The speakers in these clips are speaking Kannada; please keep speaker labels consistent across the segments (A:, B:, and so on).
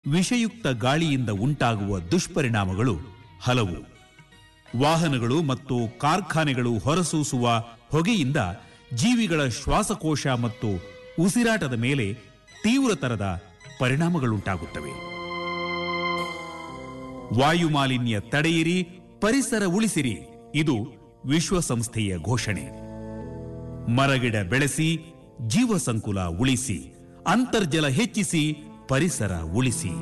A: ವಿಷಯುಕ್ತ ಗಾಳಿಯಿಂದ ಉಂಟಾಗುವ ದುಷ್ಪರಿಣಾಮಗಳು ಹಲವು ವಾಹನಗಳು ಮತ್ತು ಕಾರ್ಖಾನೆಗಳು ಹೊರಸೂಸುವ ಹೊಗೆಯಿಂದ ಜೀವಿಗಳ ಶ್ವಾಸಕೋಶ ಮತ್ತು ಉಸಿರಾಟದ ಮೇಲೆ ತೀವ್ರತರದ ಪರಿಣಾಮಗಳುಂಟಾಗುತ್ತವೆ ವಾಯುಮಾಲಿನ್ಯ ತಡೆಯಿರಿ ಪರಿಸರ ಉಳಿಸಿರಿ ಇದು ವಿಶ್ವಸಂಸ್ಥೆಯ ಘೋಷಣೆ ಮರಗಿಡ ಬೆಳೆಸಿ ಜೀವ ಸಂಕುಲ ಉಳಿಸಿ ಅಂತರ್ಜಲ ಹೆಚ್ಚಿಸಿ ಪರಿಸರ ಉಳಿಸಿ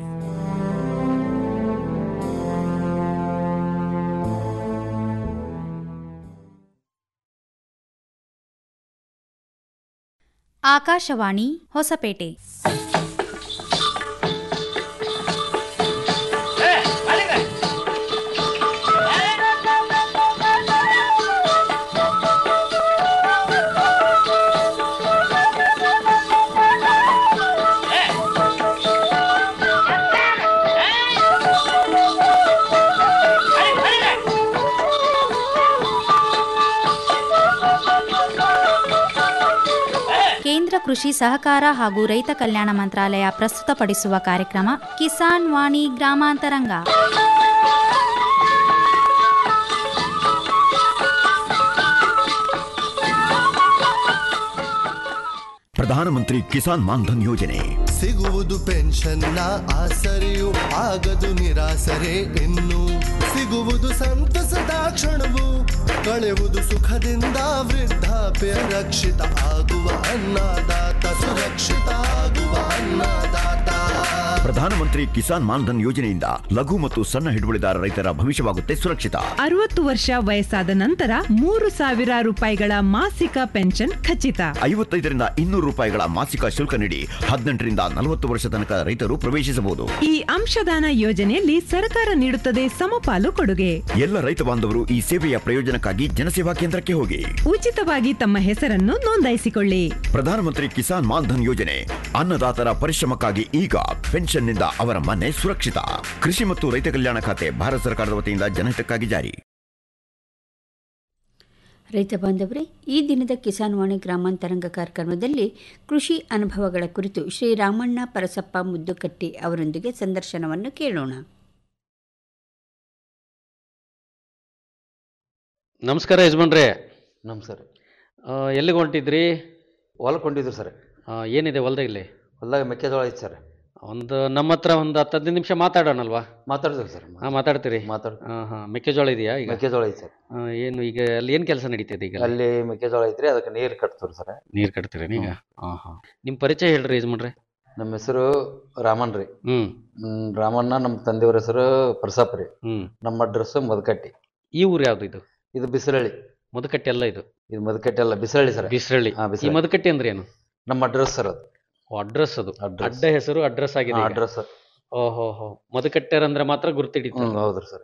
B: ಆಕಾಶವಾಣಿ ಹೊಸಪೇಟೆ ಕೇಂದ್ರ ಕೃಷಿ ಸಹಕಾರ ಹಾಗೂ ರೈತ ಕಲ್ಯಾಣ ಮಂತ್ರಾಲಯ ಪ್ರಸ್ತುತಪಡಿಸುವ ಕಾರ್ಯಕ್ರಮ ಕಿಸಾನ್ ವಾಣಿ ಗ್ರಾಮಾಂತರಂಗ
C: ಪ್ರಧಾನಮಂತ್ರಿ ಕಿಸಾನ್ ಮಾನ್ಧನ್ ಯೋಜನೆ
D: ಸಿಗುವುದು ಪೆನ್ಷನ್ನ ಆಸರೆಯು ಆಗದು ನಿರಾಸರೆ ಇನ್ನು ಸಿಗುವುದು ಸಂತಸದ ಕ್ಷಣವು ಕಳೆಯುವುದು ಸುಖದಿಂದ ವೃದ್ಧಾಪ್ಯ ರಕ್ಷಿತ ಆಗುವ ಅನ್ನದಾತ ಸುರಕ್ಷಿತ ಆಗುವ ಅನ್ನದಾತ
C: ಪ್ರಧಾನಮಂತ್ರಿ ಕಿಸಾನ್ ಮಾನ್ಧನ್ ಯೋಜನೆಯಿಂದ ಲಘು ಮತ್ತು ಸಣ್ಣ ಹಿಡುವಳಿದಾರ ರೈತರ ಭವಿಷ್ಯವಾಗುತ್ತೆ ಸುರಕ್ಷಿತ
E: ಅರವತ್ತು ವರ್ಷ ವಯಸ್ಸಾದ ನಂತರ ಮೂರು ಸಾವಿರ ರೂಪಾಯಿಗಳ ಮಾಸಿಕ ಪೆನ್ಷನ್ ಖಚಿತ
C: ಐವತ್ತೈದರಿಂದ ಇನ್ನೂರು ರೂಪಾಯಿಗಳ ಮಾಸಿಕ ಶುಲ್ಕ ನೀಡಿ ಹದಿನೆಂಟರಿಂದ ನಲವತ್ತು ವರ್ಷ ತನಕ ರೈತರು ಪ್ರವೇಶಿಸಬಹುದು
E: ಈ ಅಂಶದಾನ ಯೋಜನೆಯಲ್ಲಿ ಸರ್ಕಾರ ನೀಡುತ್ತದೆ ಸಮಪಾಲು ಕೊಡುಗೆ
C: ಎಲ್ಲ ರೈತ ಬಾಂಧವರು ಈ ಸೇವೆಯ ಪ್ರಯೋಜನಕ್ಕಾಗಿ ಜನಸೇವಾ ಕೇಂದ್ರಕ್ಕೆ ಹೋಗಿ
E: ಉಚಿತವಾಗಿ ತಮ್ಮ ಹೆಸರನ್ನು ನೋಂದಾಯಿಸಿಕೊಳ್ಳಿ
C: ಪ್ರಧಾನಮಂತ್ರಿ ಕಿಸಾನ್ ಮಾನ್ಧನ್ ಯೋಜನೆ ಅನ್ನದಾತರ ಪರಿಶ್ರಮಕ್ಕಾಗಿ ಈಗ ಪೆನ್ಷನ್ನಿಂದ ಅವರ ಮನೆ ಸುರಕ್ಷಿತ ಕೃಷಿ ಮತ್ತು ರೈತ ಕಲ್ಯಾಣ ಖಾತೆ ಭಾರತ ಸರ್ಕಾರದ ವತಿಯಿಂದ ಜನಹಿತಕ್ಕಾಗಿ ಜಾರಿ
F: ರೈತ ಬಾಂಧವರೇ ಈ ದಿನದ ಕಿಸಾನ್ ವಾಣಿ ಗ್ರಾಮಾಂತರಂಗ ಕಾರ್ಯಕ್ರಮದಲ್ಲಿ ಕೃಷಿ ಅನುಭವಗಳ ಕುರಿತು ಶ್ರೀ ರಾಮಣ್ಣ ಪರಸಪ್ಪ ಮುದ್ದುಕಟ್ಟಿ ಅವರೊಂದಿಗೆ ಸಂದರ್ಶನವನ್ನು ಕೇಳೋಣ
G: ನಮಸ್ಕಾರ ಯಜಮಾನ್ರೆ
H: ನಮಸ್ಕಾರ
G: ಆ, ಎಲ್ಲಿಗೆ ಹೊಂಟಿದ್ರಿ
H: ಹೊಲಕ್ಕೆ ಹೊಂಟಿದ್ರು ಸರ್
G: ಆ, ಏನಿದೆ ಹೊಲ್ದಾಗಲಿ
H: ಹೊಲ್ದಾಗ ಮೆಕ್ಕೆಜೋಳ ಐತೆ ಸರ್
G: ಒಂದು ನಮ್ಮ ಹತ್ರ ಒಂದು ಹತ್ತು ಹದಿನೈದು ನಿಮಿಷ ಮಾತಾಡೋಣಲ್ವಾ
H: ಮಾತಾಡ್ತೀವಿ ಸರ್
G: ಹಾಂ ಮಾತಾಡ್ತೀರಿ
H: ಮಾತಾಡ್
G: ಹಾಂ ಹಾಂ ಮೆಕ್ಕೆಜೋಳ ಇದೆಯಾ ಈಗ
H: ಮೆಕ್ಕೆಜೋಳ ಐತೆ ಸರ್
G: ಆ, ಏನು ಈಗ ಅಲ್ಲಿ ಏನು ಕೆಲಸ ನಡೀತಿದೆ ಈಗ
H: ಅಲ್ಲಿ ಮೆಕ್ಕೆಜೋಳ ಐತ್ರಿ ಅದಕ್ಕೆ ನೀರು ಕಟ್ತೀವಿ ಸರ್
G: ನೀರು ಕಟ್ತೀರಿ ಈಗ ಹಾಂ ಹಾಂ ನಿಮ್ಮ ಪರಿಚಯ ಹೇಳ್ರಿ ಯಜಮಾನ್ರೆ
H: ನಮ್ಮ ಹೆಸರು ರಾಮನ್ ರೀ
G: ಹ್ಞೂ
H: ಹ್ಮ್, ರಾಮಣ್ಣ ನಮ್ಮ ತಂದೆಯವ್ರ ಹೆಸರು ಪ್ರಸಾಪ್ ರೀ
G: ಹ್ಞೂ
H: ನಮ್ಮ ಅಡ್ರೆಸ್ ಮದಕಟ್ಟಿ
G: ಈ ಊರು ಯಾವುದು ಇದು
H: ಇದು ಬಿಸಿರಳ್ಳಿ
G: ಮದಕಟ್ಟೆ ಎಲ್ಲ ಇದು
H: ಇದು ಮದಕಟ್ಟಿ ಅಲ್ಲ ಬಿಸಿರಳ್ಳಿ ಸರ್
G: ಬಿಸ್ರಳ್ಳಿ
H: ಹಾ
G: ಈ
H: ಬಿಸಿರಳ್ಳಿ
G: ಮದಕಟ್ಟೆ ಅಂದ್ರೆ ಏನು
H: ನಮ್ಮ ಅಡ್ರೆಸ್ ಸರ್ ಅದು
G: ಅಡ್ರೆಸ್ ಅದು
H: Address.
G: ಅಡ್ಡ ಹೆಸರು ಅಡ್ರೆಸ್ ಆಗಿದೆ ಈಗ.
H: ಅಡ್ರೆಸ್
G: ಓಹೋ ಹೋ ಮದಕಟ್ಟೆರ್ ಅಂದ್ರೆ ಮಾತ್ರ ಗುರ್ತಿಡಿತ
H: ಹ್ಮ್ ಹೌದ್ರಿ ಸರ್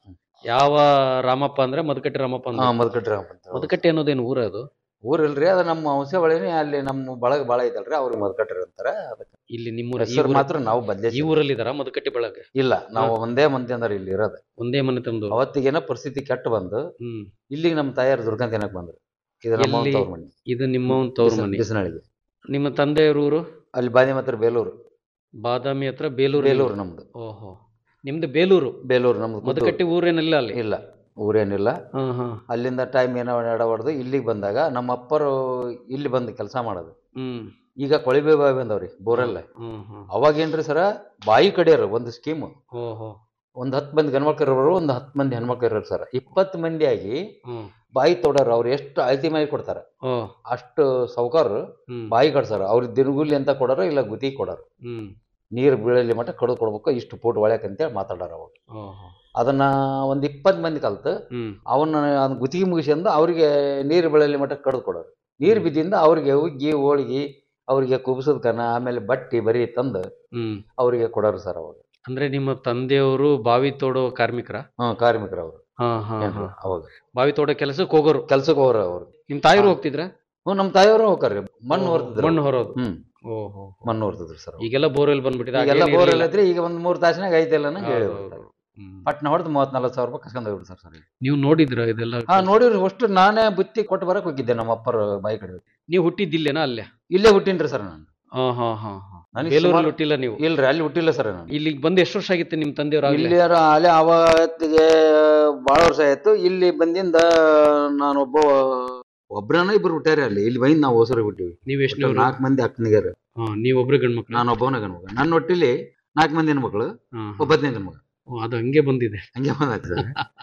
G: ಯಾವ ರಾಮಪ್ಪ ಅಂದ್ರೆ ಮದಕಟ್ಟೆ ರಾಮಪ್ಪ
H: ಹಾ
G: ಅಂದ್ರೆ
H: ಮದಕಟ್ಟಿ ರಾಮ ಅಂತ
G: ಮದಕಟ್ಟೆ ಅನ್ನೋದೇನು ಊರ ಅದು
H: ಊರ್ ಇಲ್ರಿ ಅದು ನಮ್ಮ ವಂಶಾವಳಿನೇ ಅಲ್ಲಿ ನಮ್ಮ ಬಳಗ ಬಾಳ ಐತಲ್ರಿ ಅವ್ರಿಗೆ ಮದಕಟ್ಟಿ ಅಂತಾರ ಅದಕ್ಕೆ
G: ಇಲ್ಲಿ ನಿಮ್ಮೂರ ಈ
H: ಹೆಸರು
G: ಊರ-
H: ಮಾತ್ರ ನಾವು ಬದ್ಲೆ
G: ಈ ಊರಲ್ಲಿ ಇದಾರ ಮದಕಟ್ಟೆ ಬೆಳಗ್ಗೆ
H: ಇಲ್ಲ ನಾವು ಒಂದೇ ಮಂದಿ ಅಂದ್ರೆ ಇಲ್ಲಿ ಇರೋದು
G: ಒಂದೇ ಮನೆ ತಂದು
H: ಅವತ್ತಿಗೇನೋ ಪರಿಸ್ಥಿತಿ ಕೆಟ್ಟ ಬಂದು
G: ಹ್ಮ್
H: ಇಲ್ಲಿಗೆ ನಮ್ಮ ತಾಯಾರು ದುರ್ಗಂತ ತಿನ್ನಕ್ ಬಂದ್ರು ಇದು ನಮ್ಮ
G: ಎಲ್ಲಿ?
H: ತವ್ರ ಮನೆ
G: ಇದು ನಿಮ್ಮ ಒಂದು ತವ್ರ ಮನೆ
H: ಬಿಸಿನಳಿಗೆ
G: ನಿಮ್ಮ ತಂದೆಯವ್ರ ಊರು
H: ಅಲ್ಲಿ ಬಾದಿ ಮಾತ್ರ ಬೇಲೂರು
G: ಬಾದಾಮಿ ಹತ್ರ ಬೇಲೂರು
H: ಬೇಲೂರು ನಮ್ದು
G: ಓಹೋ ನಿಮ್ದು ಬೇಲೂರು
H: ಬೇಲೂರು ನಮ್ದು
G: ಮದಕಟ್ಟೆ ಊರೇನಿಲ್ಲ ಅಲ್ಲಿ
H: ಇಲ್ಲ ಊರೇನಿಲ್ಲ
G: ಹಾ ಹಾ
H: ಅಲ್ಲಿಂದ ಟೈಮ್ ಏನೋ ಎಡ ಹೊಡೆದು ಇಲ್ಲಿಗೆ ಬಂದಾಗ ನಮ್ಮ ಅಪ್ಪರು ಇಲ್ಲಿ ಬಂದು ಕೆಲಸ ಮಾಡೋದು
G: ಹ್ಮ್
H: ಈಗ ಕೊಳಿಬೆ ಬಾವಿ ಬಂದವ್ರಿ ಬೋರಲ್ಲ
G: ಹ್ಮ್ ಹ್ಮ್
H: ಅವಾಗೇನ್ರಿ ಸರ ಬಾಯಿ ಕಡಿಯೋರು ಒಂದು ಸ್ಕೀಮ್
G: ಓಹೋ
H: ಒಂದ್ ಹತ್ತು ಮಂದಿ ಗಂಡ್ಮಕ್ಳು ಇರೋರು ಒಂದು ಹತ್ತು ಮಂದಿ ಹೆಣ್ಮಕ್ಳು ಇರೋರು ಸರ್ ಇಪ್ಪತ್ತು ಮಂದಿ ಆಗಿ
G: ಹ್ಮ್
H: ಬಾಯಿ ತೊಡೋರು ಅವ್ರು ಎಷ್ಟು ಅಳತಿ ಮಾಡಿ ಕೊಡ್ತಾರ
G: ಓ
H: ಅಷ್ಟು ಸೌಕರ್ರು
G: ಹ್ಮ್
H: ಬಾಯಿ ಕಟ್ಸಾರ ಅವ್ರಿಗೆ ದಿನಗೂಲಿ ಅಂತ ಕೊಡೋರು ಇಲ್ಲ ಗುತಿ ಕೊಡೋರು
G: ಹ್ಮ್
H: ನೀರು ಬೀಳಲಿ ಮಟ್ಟ ಕಡ್ದು ಕೊಡ್ಬೇಕು ಇಷ್ಟು ಫೂಟ್ ಒಳ್ಯಾಕ ಅಂತೇಳಿ ಮಾತಾಡೋರು ಅವಾಗ
G: ಓಹೋ
H: ಅದನ್ನ ಒಂದ್ ಇಪ್ಪತ್ತು ಮಂದಿ ಕಲ್ತು
G: ಹ್ಮ್
H: ಅವನ್ನ ಅದನ್ನ ಗುತ್ತಿಗೆ ಮುಗಿಸ್ಕೊಂಡು ಅವ್ರಿಗೆ ನೀರು ಬೀಳಲಿ ಮಟ್ಟ ಕಡ್ದು ಕೊಡೋರು ನೀರು ಬಿದ್ದಿಂದ ಅವ್ರಿಗೆ ಹುಗ್ಗಿ ಹೋಳಿಗೆ ಅವ್ರಿಗೆ ಕುಬ್ಸದ ಕನ ಆಮೇಲೆ ಬಟ್ಟಿ ಬರಿ ತಂದು
G: ಹ್ಮ್
H: ಅವರಿಗೆ ಕೊಡೋರು ಸರ್ ಅವಾಗ
G: ಅಂದ್ರೆ ನಿಮ್ಮ ತಂದೆಯವರು ಬಾವಿ ತೋಡೋ ಕಾರ್ಮಿಕರ
H: ಹ್ಮ್ ಕಾರ್ಮಿಕರು ಅವರು
G: ಹಾ ಹಾ ಹಾ
H: ಅವಾಗ
G: ಬಾವಿ ತೋಡೋ ಕೆಲಸಕ್ಕೆ ಹೋಗೋರು
H: ಕೆಲ್ಸಕ್ಕೆ ಹೋಗ್ರ ಅವರು
G: ನಿಮ್ ತಾಯಿರು ಹೋಗ್ತಿದ್ರ
H: ಹ್ಞೂ ನಮ್ಮ ತಾಯಿಯವರು ಹೋಗ್ತಾರ್ರಿ ಮಣ್ಣು ಹೊರ್ತಿದ್ರು
G: ಮಣ್ಣು ಹೊರೋದು
H: ಹ್ಮ್
G: ಓಹೋ
H: ಮಣ್ಣು ಹೊರ್ತಿದ್ರು ಸರ್
G: ಈಗೆಲ್ಲ ಬೋರ್ವೆಲ್ ಬಂದ್ಬಿಟ್ಟಿದೆ
H: ಈಗೆಲ್ಲ
G: ಆಗೇನ್
H: ಬೋರ್
G: ಇರ್ಲಿಲ್ಲ.
H: ಐತ್ರಿ ಈಗ ಒಂದ್ ಮೂರ್ ತಾಸಿನಾಗ ಐತೆಲ್ಲ ಹೇಳಿ
G: ಹೌದು, ಹೌದು. ಹ್ಮ್.
H: ಪಟ್ನ ಹೊಡೆದು ಮೂವತ್ ನಲ್ವತ್ತು ಸಾವಿರ ರೂಪಾಯಿ ಕಸ್ಕೊಂಡ್ ಹೋಗ್ಬಿಡ್ತಾರೆ ಸರ್
G: ನೀವು ನೋಡಿದ್ರ ಇದೆಲ್ಲ
H: ಹಾ ನೋಡಿರಿ ಅಷ್ಟು ನಾನೇ ಬುತ್ತಿ ಕೊಟ್ಟು ಬರಕ್ ಹೋಗಿದ್ದೆ ನಮ್ಮ ಅಪ್ಪರ ಬಾಯಿ ಕಡೆ
G: ನೀವು ಹುಟ್ಟಿದ್ದಿಲ್ಲೇನಾ ಅಲ್ಲೇ
H: ಇಲ್ಲೇ ಹುಟ್ಟಿನ್ರಿ ಸರ್ ನಾನು
G: ಹಾ ಹಾ ಹಾ ಹಾ.
H: ನನಗೆ
G: ಬೇಲೂರಲ್ಲಿ
H: ಸುಮಾರು-
G: ಹುಟ್ಟಿಲ್ಲ ನೀವು
H: ಇಲ್ರಿ ಅಲ್ಲಿ ಹುಟ್ಟಿಲ್ಲ ಸರ್ ನಾನು
G: ಇಲ್ಲಿಗೆ ಬಂದು ಎಷ್ಟು ವರ್ಷ ಆಗಿತ್ತು ನಿಮ್ಮ ತಂದೆಯವರು
H: ಇಲ್ಲಿ ಅಲ್ಲಿ ಅವತ್ತಿಗೆ ಭಾಳ ವರ್ಷ ಆಯ್ತು ಇಲ್ಲಿ ಬಂದಿಂದ ನಾನೊಬ್ಬ ಒಬ್ರನ ಇಬ್ರು ಹುಟ್ಟ್ಯಾರ ಅಲ್ಲಿ ಇಲ್ಲಿ ಬಂದು ನಾವು ಹೊಸರು ಬಿಟ್ಟಿವಿ
G: ನೀವು ಎಷ್ಟು
H: ನಾಲ್ಕು ಮಂದಿ ಅಕ್ಕನಿಗಾರ
G: ನೀವು ಒಬ್ರು ಗಂಡ್ ಮಕ್ಳು
H: ನಾನು ಒಬ್ಬವನ ಗಂಡ ಮಗ ನನ್ನ ಒಟ್ಟಿಲಿ ನಾಲ್ಕು ಮಂದಿ ಹೆಣ್ಮಕ್ಳು
G: ಹಾ, ಹಾ.
H: ಒಬ್ಬತ್ತನೇ ಗಂಡ ಮಗ
G: ಓ, ಅದು ಹಂಗೆ ಬಂದಿದೆ
H: ಹಂಗೆ ಬಂದಾಗ್ತದೆ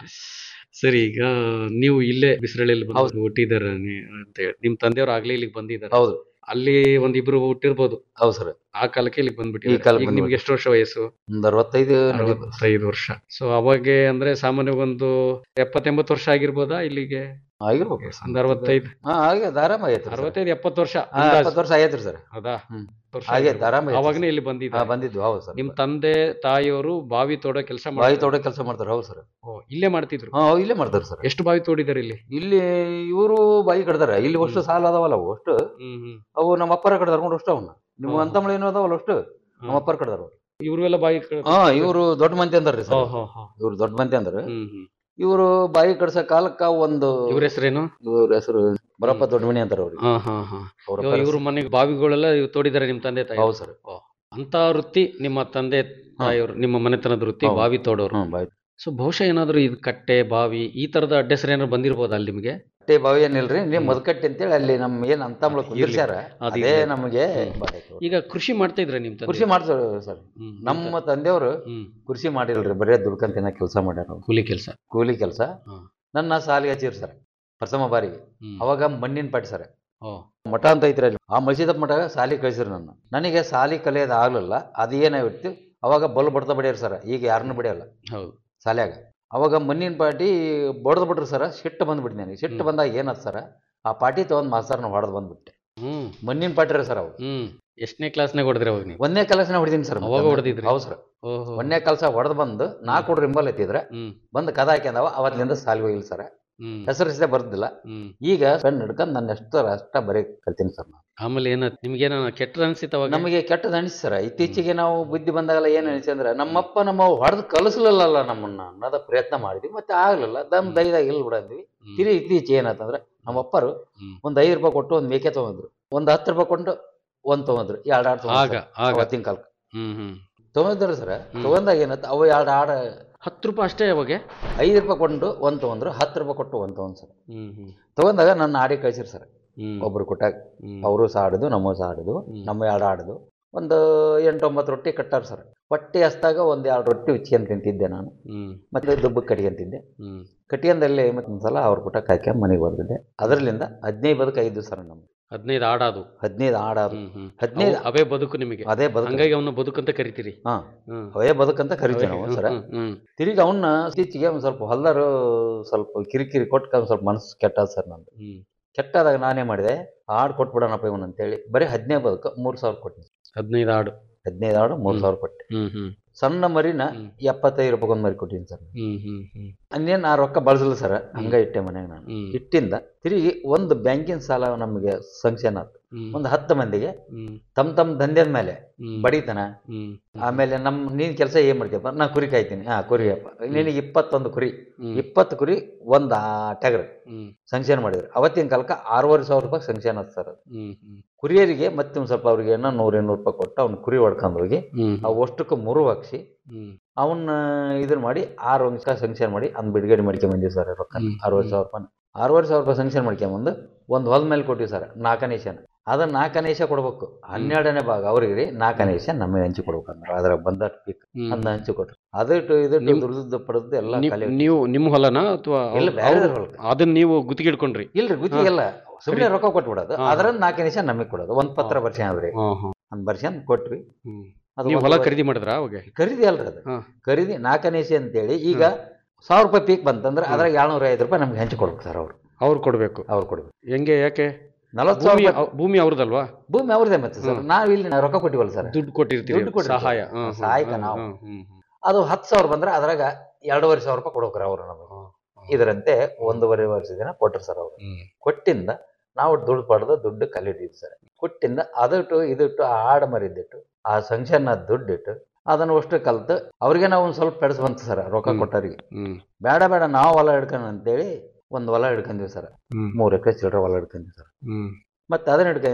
G: ಸರಿ ಈಗ ನೀವು ಇಲ್ಲೇ ಬಿಸಿರಳ್ಳಿಯಲ್ಲಿ ಬಂದು ಹುಟ್ಟಿದಾರ ಅಂತ ಹೇಳಿ ನಿಮ್ ತಂದೆಯವ್ರು ಆಗ್ಲೇ ಇಲ್ಲಿಗೆ ಬಂದಿದ್ದಾರೆ
H: ಹೌದು
G: ಅಲ್ಲಿ ಒಂದಿಬ್ರು ಹುಟ್ಟಿರ್ಬೋದು
H: ಹೌದು ಸರ್
G: ಆ ಕಾಲಕ್ಕೆ ಇಲ್ಲಿಗೆ
H: ಈ
G: ಬಂದ್ಬಿಟ್ಟಿದ್ದಾರೆ
H: ಕಾಲಕ್ಕೆ
G: ಈಗ ನಿಮ್ಗೆ ಎಷ್ಟು ವರ್ಷ ವಯಸ್ಸು
H: ಒಂದು ಅರವತ್ತೈದು ನಡೀತದೆ.
G: ಅರವತ್ತೈದು ವರ್ಷ ಸೊ ಅವಾಗೆ ಅಂದ್ರೆ ಸಾಮಾನ್ಯ ಒಂದು ಎಪ್ಪತ್ತೆಂಬತ್ತು ವರ್ಷ ಆಗಿರ್ಬೋದಾ ಇಲ್ಲಿಗೆ
H: ಆಗಿರ್ಬೇಕು
G: ಒಂದು ಅರವತ್ತೈದು
H: ಹಾ ಆಗ್ಯದ ಆರಾಮ ಆಗೈತೆ
G: ಅರವತ್ತೈದು ಎಪ್ಪತ್ತು ವರ್ಷ
H: ಹಾ
G: ಅಂದಾಜು.
H: ಎಪ್ಪತ್ತು ವರ್ಷ ಆಗೈತ್ರಿ ಸರ್
G: ಹೌದಾ
H: ಹ್ಮ್.
G: ವರ್ಷ
H: ಆಗೈತೆ
G: ಆಗಿರ್ಬೋದು.
H: ಆರಾಮ
G: ಅವಾಗನೇ ಇಲ್ಲಿ
H: ಹಾ
G: ಬಂದಿದ್ದಾರೆ
H: ಬಂದಿದ್ವು ಹೌದು ಸರ್
G: ನಿಮ್ ತಂದೆ ತಾಯಿಯವರು ಬಾವಿ ತೋಡೋ ಕೆಲಸ
H: ಬಾಯಿ ತೋಟ ಕೆಲಸ ಮಾಡ್ತಾರೆ ಹೌದು ಸರ್
G: ಇಲ್ಲೇ ಮಾಡ್ತಿದ್ರು
H: ಹಾ ಇಲ್ಲೇ ಮಾಡ್ತಾರೆ ಸರ್
G: ಎಷ್ಟು ಬಾವಿ ತೋಡಿದಾರೆ ಇಲ್ಲಿ
H: ಇಲ್ಲಿ ಇವರು ಬಾಯಿ ಕಡ್ದಾರ ಇಲ್ಲಿ ಅಷ್ಟು ಸಾಲ ಅದಾವಲ್ಲ ಅವು ಅಷ್ಟು
G: ಹ್ಮ್ ಹ್ಮ್
H: ಅವು ನಮ್ಮ ಅಪ್ಪರ ಕಡ್ದಾರ ನೋಡಿ ಅಷ್ಟು ಅವನ್ನ ನಿಮ್ಮ
G: ಹಾ.
H: ಅಂತಂಬಳ ಏನೋ ಅದಾವಲ್ಲ ಅಷ್ಟು ನಮ್ಮ ಅಪ್ಪರ ಕಡ್ದಾರ
G: ಇವ್ರು ಎಲ್ಲ ಬಾವಿ ಕ-
H: ಹಾ ಇವರು ದೊಡ್ಡ ಮಂದಿ ಅಂದಾರ್ರಿ
G: ಹೋ,
H: ಸರ್
G: ಹೋ, ಹೋ.
H: ಇವ್ರು ದೊಡ್ಡ ಮಂದಿ ಅಂದ್ರ
G: ಹ್ಮ್ ಹ್ಮ್
H: ಇವರು ಬಾಯಿ ಕಡ್ಸ ಕಾಲಕ್ಕ ಒಂದು
G: ಇವ್ರ ಹೆಸರೇನು
H: ಇವ್ರ ಹೆಸರು ಬರಪ್ಪ ದೊಡ್ಡ ಮನಿ ಅಂತಾರ ಅವ್ರಿಗೆ
G: ಹಾ ಹಾ ಹಾ
H: ಅವ್ರ
G: ಇವ- ಇವ್ರ ಮನೆಗೆ ಬಾವಿಗಳೆಲ್ಲ ಇವ್ ತೋಡಿದಾರೆ ನಿಮ್ ತಂದೆ ತಾಯಿ
H: ಹೌದು ಸರ್
G: ಅಂತ ವೃತ್ತಿ ನಿಮ್ಮ ತಂದೆ ತಾಯಿಯವರು ನಿಮ್ಮ ಮನೆತನದ ವೃತ್ತಿ
H: ಹೌದು.
G: ಬಾವಿ ತೋಡೋರು
H: ಹ್ಮ್ ಬಾಯಿ
G: ಸೊ ಬಹುಶಃ ಏನಾದ್ರು ಇದು ಕಟ್ಟೆ ಬಾವಿ ಈ ತರದ ಅಡ್ಡೆಸರು ಏನಾದ್ರು ಬಂದಿರ್ಬೋದಾ ಅಲ್ಲಿ ನಿಮಗೆ
H: ಕಟ್ಟೆ ಬಾವಿ ಏನಿಲ್ರಿ ನೀವು ಮದಕಟ್ಟಿ ಅಂತೇಳಿ ಅಲ್ಲಿ ನಮ್ ಏನ್ ಅಂತಂಬಳ ಕುಂದಿರ್ಸ್ಯಾರ
G: ಅದು
H: ಅದೇ
G: ಇರ್ಲಿ.
H: ನಮಗೆ
G: ಹ್ಮ್.
H: ಬಾಧೆ.
G: ಈಗ ಕೃಷಿ ಮಾಡ್ತಾ ಇದ್ರೆ ನಿಮ್ ತಂದೆ
H: ಕೃಷಿ ಮಾಡ್ತಾರೆ ಸರ್
G: ಹ್ಮ್.
H: ನಮ್ಮ ತಂದೆಯವರು
G: ಹ್ಮ್
H: ಕೃಷಿ ಮಾಡಿಲ್ರಿ ಬರೇ ದುಡ್ಕೊಂಡ್ ತಿನ್ನ ಕೆಲಸ ಮಾಡ್ಯಾರ ಅವ್ರು.
G: ಕೂಲಿ ಕೆಲಸ
H: ಕೂಲಿ ಕೆಲಸ
G: ಹ್ಮ್.
H: ನನ್ನ ಸಾಲಿಗೆ ಹಚ್ಚಿರ್ ಸರ್ ಪ್ರಥಮ ಬಾರಿಗೆ
G: ಹ್ಮ್
H: ಅವಾಗ ಮಣ್ಣಿನ ಪಾಟಿ ಸರ್
G: ಓ
H: ಮಠ ಅಂತ ಐತ್ರಿ ಅಲ್ಲಿ ಆ ಮಸೀದಪ್ಪ ಮಠ ಸಾಲಿ ಕಳಿಸಿರಿ ನನ್ನ ನನಗೆ ಸಾಲಿ ಕಲಿಯೋದು ಆಗ್ಲಿಲ್ಲ ಅದು ಏನಾಗಿತ್ತು ಅವಾಗ ಬಲ್ ಬಡ್ತಾ ಬಡಿಯಾರ ಸರ್ ಈಗ ಯಾರನ್ನೂ ಬಡಿಯಲ್ಲ
G: ಹೌದು
H: ಸಾಲ್ಯಾಗ ಅವಾಗ ಮಣ್ಣಿನ ಪಾಟಿ ಬಡ್ದು ಬಿಟ್ರಿ ಸರ್ ಸಿಟ್ಟು ಬಂದ್ಬಿಟ್ಟು ನನಗೆ ಸಿಟ್ಟು
G: ಹ್ಮ್.
H: ಬಂದಾಗ ಏನತ್ ಸರ್ ಆ ಪಾಟಿ ತಗೊಂಡ್ ಮಾಸ್ತರ್ನ ಹೊಡೆದು ಬಂದ್ಬಿಟ್ಟೆ
G: ಹ್ಮ್
H: ಮಣ್ಣಿನ ಪಾಟಿ ರೀ ಸರ್ ಅವು
G: ಹ್ಮ್ ಎಷ್ಟನೇ ಕ್ಲಾಸ್ನಾಗ ಹೊಡೆದ್ರಿ ಅವಾಗ ನೀವು
H: ಒಂದನೇ ಕಲಸನ ಹೊಡಿದೀನಿ ಸರ್
G: ಅವಾಗ ಹೊಡ್ದಿದ್ರಿ?
H: ಹೌದು ಸರ್
G: ಓಹೋ
H: ಒಂದನೇ ಕಲಸ ಹೊಡೆದು ಬಂದು ನಾಲ್ಕು ಹುಡ್ರು ಇಂಬಲ್ ಎತ್ತಿದ್ರೆ
G: ಹ್ಮ್
H: ಬಂದು ಕದ ಹಾಕ್ಯಂದವ ಅವತ್ತಿನಿಂದ ಸಾಲಿಗೆ ಹೋಗಿಲ್ಲ ಸರ್
G: ಹ್ಮ್
H: ಹೆಸರು ಹೆಸರೇ ಬರ್ದಿಲ್ಲ
G: ಹ್ಮ್
H: ಈಗ ಪೆನ್ ಹಿಡ್ಕೊಂಡು ನನ್ನ ಎಷ್ಟು ಅಷ್ಟ ಬರೀ ಕಲ್ತೀನಿ ಸರ್ ನಾನು
G: ಆಮೇಲೆ ಏನ ನಿಮ್ಗೇನ ಕೆಟ್ಟ ಅನ್ಸಿತ್ತು ಅವಾಗ
H: ನಮಗೆ ಕೆಟ್ಟದ್ದು ಅನಿಸ್ತು ಸರ್ ಇತ್ತೀಚೆಗೆ ನಾವು ಬುದ್ಧಿ ಬಂದಾಗಲ್ಲ ಏನು ಅನಿಸಿ ಅಂದ್ರೆ ನಮ್ಮಪ್ಪ ನಮ್ಮ ಹೊಡೆದು ಕಲಿಸ್ಲಿಲ್ಲಲ್ಲ ನಮ್ಮನ್ನ ಅನ್ನೋದ ಪ್ರಯತ್ನ ಮಾಡಿದ್ವಿ ಮತ್ತೆ ಆಗ್ಲಿಲ್ಲ ದಮ್ ದೈದಾಗ ಇಲ್ಲ ಬಿಡಂದ್ವಿ
G: ಹ್ಮ್.
H: ತಿರಿ ಇತ್ತೀಚೆಗೆ ಏನಾತಂದ್ರೆ ನಮ್ಮ ಅಪ್ಪರು
G: ಹ್ಮ್.
H: ಒಂದ್ ಐದು ರೂಪಾಯಿ ಕೊಟ್ಟು ಒಂದ್ ಮೇಕೆ ತಗೊಂಡ್ರು ಒಂದ್ ಹತ್ತು ರೂಪಾಯಿ ಕೊಟ್ಟು ಒಂದ್ ತಗೊಂಡ್ರು ಎರಡು ಆಡು
G: ಆಗ ಆಗ
H: ಅವತ್ತಿನ ಕಾಲ
G: ಹ್ಮ್ ಹ್ಮ್
H: ತಗೊಂಡ್ರು ಸರ್ ತಗೊಂಡಾಗ ಏನತ್ತ ಅವು ಎರಡು ಆಡ
G: ಹತ್ತು ರೂಪಾಯಿ ಅಷ್ಟೇ ಅವಾಗ
H: ಐದು ರೂಪಾಯಿ ಕೊಟ್ಟು ಒಂದ್ ತಗೊಂಡ್ರು ಹತ್ತು ರೂಪಾಯಿ ಕೊಟ್ಟು ಒಂದ್ ತಗೊಂಡ್ ಸರ್
G: ಹ್ಮ್ ಹ್ಮ್
H: ತಗೊಂಡಾಗ ನನ್ನ ಆಡಿ ಕಳ್ಸಿರ್ ಸರ್
G: ಹ್ಮ್
H: ಒಬ್ರು ಕೊಟ್ಟಾಗ
G: ಹ್ಮ್.
H: ಅವರು ಸಹ ಆಡುದು ನಮ್ಮ ಸಹ ಆಡುದು
G: ಹ್ಮ್.
H: ನಮ್ಮ ಎರಡು ಆಡುದು ಒಂದು ಎಂಟು ಒಂಬತ್ತು ರೊಟ್ಟಿ ಕಟ್ಟಾರ ಸರ್ ಹೊಟ್ಟೆ ಹಸ್ದಾಗ ಒಂದು ಎರಡು ರೊಟ್ಟಿ ಉಚ್ಕೊಂಡ್ ತಿಂತಿದ್ದೆ ನಾನು
G: ಹ್ಮ್
H: ಮತ್ತೆ ದುಬ್ಬ ಕಟ್ಕೊಂತಿದ್ದೆ
G: ಹ್ಮ್
H: ಕಟ್ಕೊಂಡಲ್ಲಿ ಮತ್ತೊಂದ್ಸಲ ಅವ್ರ ಪುಟ ಹಾಕ್ಯ ಮನೆಗೆ ಬರ್ತಿದ್ದೆ ಅದರಲ್ಲಿಂದ ಹದಿನೈದು ಬದುಕು ಐದು ಸರ್ ನಮ್ಮ
G: ಹದಿನೈದು ಆಡಾದು
H: ಹದಿನೈದು ಆಡಾದು
G: ಹ್ಮ್ ಹ್ಮ್
H: ಹದಿನೈದು
G: ಅವು- ಅವೇ ಬದುಕು ನಿಮಗೆ
H: ಅದೇ ಬದುಕು
G: ಹಂಗಾಗಿ ಅವನ್ನ ಬದುಕಂತ ಕರಿತೀರಿ
H: ಹಾ
G: ಹ್ಮ್
H: ಅವೇ ಬದುಕಂತ ಕರಿತೀವಿ ನಾವು ಸರ್
G: ಹ್ಮ್, ಹ್ಮ್
H: ತಿರುಗಿ ಅವನ್ನ ಇತ್ತೀಚೆಗೆ ಒಂದು ಸ್ವಲ್ಪ ಹೊಲ್ದಾರು ಸ್ವಲ್ಪ ಕಿರಿಕಿರಿ ಕೊಟ್ಟು ಒಂದ್ ಸ್ವಲ್ಪ ಮನಸ್ಸು ಕೆಟ್ಟದ ಸರ್ ನಂದು
G: ಹ್ಮ್
H: ಕೆಟ್ಟಾದಾಗ ನಾನೇ ಮಾಡಿದೆ ಆಡು ಕೊಟ್ಬಿಡೋಣಪ್ಪ ಇವನ್ ಅಂತೇಳಿ ಬರೀ ಹದಿನೈದು ಬದುಕು ಮೂರು ಸಾವಿರ ಕೊಟ್ಟಿನಿ
G: ಹದಿನೈದು ಆಡು
H: ಹದಿನೈದು ಆಡು ಮೂರು
G: ಹ್ಮ್.
H: ಸಾವಿರ ಕೊಟ್ಟೆ
G: ಹ್ಮ್ ಹ್ಮ್
H: ಸಣ್ಣ ಮರಿನ
G: ಹ್ಮ್.
H: ಎಪ್ಪತ್ತೈದು ರೂಪಾಯಿ ಒಂದು ಮರಿ ಕೊಟ್ಟಿನಿ ಸರ್
G: ಹ್ಮ್ ಹ್ಮ್ ಹ್ಮ್
H: ಅನ್ನೇನು ಆ ರೊಕ್ಕ ಬಳಸಲ್ಲ ಸರ್ ಹಂಗ ಇಟ್ಟೆ ಮನೆಗೆ ನಾನು
G: ಹ್ಮ್
H: ಇಟ್ಟಿಂದ ತಿರುಗಿ ಒಂದು ಬ್ಯಾಂಕಿನ ಸಾಲ ನಮಗೆ ಸಂಕ್ಷನ್ ಆಯ್ತು
G: ಹ್ಮ್
H: ಒಂದು ಹತ್ತು ಮಂದಿಗೆ
G: ಹ್ಮ್
H: ತಮ್ಮ ತಮ್ಮ ದಂಧೆದ ಮೇಲೆ
G: ಹ್ಮ್
H: ಬಡಿತನ
G: ಹ್ಮ್
H: ಆಮೇಲೆ ನಮ್ಮ ನೀನ್ ಕೆಲಸ ಏನ್ ಮಾಡ್ತೀಯಪ್ಪ ನಾ ಕುರಿ ಕಾಯ್ತೀನಿ ಹಾ ಕುರಿಯಪ್ಪ ನಿನಗೆ ಇಪ್ಪತ್ತೊಂದು ಕುರಿ
G: ಹ್ಮ್
H: ಇಪ್ಪತ್ತು ಕುರಿ ಒಂದು ಟಗರ್
G: ಹ್ಮ್
H: ಸಂಕ್ಷನ್ ಮಾಡಿದ್ರು ಅವತ್ತಿನ ಕಾಲಕ್ಕೆ ಆರೂವರೆ ಸಾವಿರ ರೂಪಾಯಿ ಸಂಕ್ಷನ್ ಆಯ್ತು ಸರ್ ಅದು
G: ಹ್ಮ್ ಹ್ಮ್
H: ಕುರಿಯರಿಗೆ ಮತ್ತೆ ಒಂದು ಸ್ವಲ್ಪ ಅವ್ರಿಗೆ ಏನೋ ನೂರ ಇನ್ನೂರು ರೂಪಾಯಿ ಕೊಟ್ಟು ಅವ್ನು ಕುರಿ ಹೊಡ್ಕೊಂಡು ಹೋಗಿ
G: ಹ್ಮ್
H: ಅವು ಅಷ್ಟಕ್ಕೆ ಮುರು ಹಾಕ್ಸಿ
G: ಹ್ಮ್
H: ಅವನ್ನ ಇದನ್ನ ಮಾಡಿ ಆರು ಅಂಶ ಸಂಕ್ಷನ್ ಮಾಡಿ ಅದ್ ಬಿಡುಗಡೆ ಮಾಡ್ಕೊಂಬಂದಿವಿ ಸರ್ ರೊಕ್ಕ
G: ಹ್ಮ್.
H: ಅರವತ್ತು ಸಾವಿರ ರೂಪಾಯಿ ಆರೂವರೆ ಸಾವಿರ ರೂಪಾಯಿ ಸಂಕ್ಷನ್ ಮಾಡ್ಕೊಂಬಂದು ಒಂದು ಹೊಲ ಮೇಲೆ ಕೊಟ್ಟಿವಿ ಸರ್ ನಾಲ್ಕನೇಶನ ಅದನ್ನ ನಾಲ್ಕನೇಶ ಕೊಡ್ಬೇಕು ಹನ್ನೆರಡನೇ ಭಾಗ ಅವ್ರಿಗೆ ರೀ ನಾಲ್ಕನೇಶ ನಮಗೆ ಹಂಚಿ ಕೊಡ್ಬೇಕು ಅಂದ್ರೆ ಅದ್ರ ಬಂದ ಪೀಕ್
G: ಹ್ಮ್.
H: ಅದನ್ನ ಹಂಚಿ ಕೊಟ್ರು ಅದಿಟ್ಟು ಇದಿಟ್ಟು
G: ನಿಮ್-
H: ದುಡ್ದು ಪಡೆದು ಎಲ್ಲ
G: ನೀವ್-
H: ಖಾಲಿ
G: ನೀವು ನಿಮ್ಮ ಹೊಲನ ಅಥವಾ
H: ಇಲ್ಲ ಬೇರೆ ಹೊಲಕ್ಕೆ
G: ಅದನ್ನ ನೀವು ಗುತ್ತಿಗೆ ಇಟ್ಕೊಂಡ್ರಿ
H: ಇಲ್ರಿ ಗುತ್ತಿಗೆಲ್ಲ ಸುಮ್ಮನೆ ರೊಕ್ಕ ಕೊಟ್ಬಿಡೋದು
G: ಹಾ.
H: ಅದ್ರ ನಾಲ್ಕನೇಶ ನಮಗೆ ಕೊಡೋದು ಒಂದ್ ಪತ್ರ
G: ಹಾ.
H: ಬರ್ಸ್ಯಾನ್ ಆದ್ರಿ
G: ಹಾ ಹಾ
H: ಒಂದ್ ಬರ್ಸ್ಯಾನ್ ಕೊಟ್ವಿ
G: ಹ್ಮ್
H: ಅದು
G: ನೀವು
H: ಒಂದು
G: ಹೊಲ
H: ವರ್-
G: ಖರೀದಿ ಮಾಡಿದ್ರ ಅವಾಗ
H: ಖರೀದಿ ಅಲ್ರಿ ಅದು
G: ಹಾ.
H: ಖರೀದಿ ನಾಲ್ಕನೇಶಿ ಅಂತೇಳಿ ಈಗ ಸಾವಿರ ರೂಪಾಯಿ ಪೀಕ್ ಬಂತಂದ್ರೆ ಅದ್ರಾಗ ಏಳ್ನೂರ ಐದು ರೂಪಾಯಿ ನಮ್ಗೆ ಹಂಚಿ ಕೊಡ್ಬೇಕು ಸರ್ ಅವ್ರು
G: ಅವ್ರು ಕೊಡ್ಬೇಕು
H: ಅವ್ರು ಕೊಡ್ಬೇಕು
G: ಹೆಂಗೆ ಯಾಕೆ
H: ನಲವತ್ತು ಸಾವಿರ
G: ಭೂಮಿ
H: ರೂಪಾಯಿ
G: ಅವ್- ಭೂಮಿ ಅವ್ರದಲ್ವಾ
H: ಭೂಮಿ ಅವ್ರದೇ ಮತ್ತೆ ಸರ್
G: ಹ್ಮ್.
H: ನಾವ್ ಇಲ್ಲಿ ರೊಕ್ಕ ಕೊಟ್ಟಿವಲ್ಲ ಸರ್
G: ದುಡ್ಡು ಕೊಟ್ಟಿರ್ತೀರಿ
H: ದುಡ್ಡು ಕೊಟ್ಟಿರ್ತೀವಿ.
G: ಸಹಾಯ ಹಾ, ಹಾ,
H: ಸಹಾಯಕ
G: ಹಾ,
H: ನಾವು.
G: ಹಾ, ಹ್ಮ್, ಹ್ಮ್.
H: ಅದು ಹತ್ತು ಸಾವಿರ ಬಂದ್ರೆ ಅದ್ರಾಗ ಎರಡೂವರೆ ಸಾವಿರ ರೂಪಾಯಿ ಕೊಡೋಕ್ರ ಅವ್ರು ನಮಗೆ
G: ಹಾ,
H: ಇದರಂತೆ ಒಂದೂವರೆ ವರ್ಷ ದಿನ ಕೊಟ್ಟರು ಸರ್ ಅವರು
G: ಹ್ಮ್.
H: ಕೊಟ್ಟಿಂದ ನಾವು ದುಡ್ಡು ಪಡೆದು ದುಡ್ಡು ಕಲಿದಿದ್ದು ಸರ್ ಕೊಟ್ಟಿಂದ ಅದಿಟ್ಟು ಇದಿಟ್ಟು ಆ ಹಾಡು ಮರಿದಿಟ್ಟು ಆ ಸಂಕ್ಷನ್ ದುಡ್ಡಿಟ್ಟು ಅದನ್ನು ಅಷ್ಟು ಕಲ್ತು ಅವ್ರಿಗೆ ನಾವು ಒಂದು ಸ್ವಲ್ಪ ಪೆಡಸ್ ಬಂತು ಸರ್ ರೊಕ್ಕ
G: ಹ್ಮ್.
H: ಕೊಟ್ಟವ್ರಿಗೆ
G: ಹ್ಮ್,
H: ಬೇಡ ಬೇಡ ನಾವು ಹೊಲ ಹಿಡ್ಕೊಂಡು ಅಂತೇಳಿ ಒಂದು ಹೊಲ ಹಿಡ್ಕೊಂಡ್ವಿ ಸರ್
G: ಹ್ಮ್,
H: ಮೂರು ಎಕರೆ ಚಿಲ್ಲರೆ ಹೊಲ ಹಿಡ್ಕೊಂಡ್ವಿ ಸರ್
G: ಹ್ಮ್,
H: ಮತ್ತೆ ಅದನ್ನ ಹಿಡ್ಕೊಂಡಿಂದ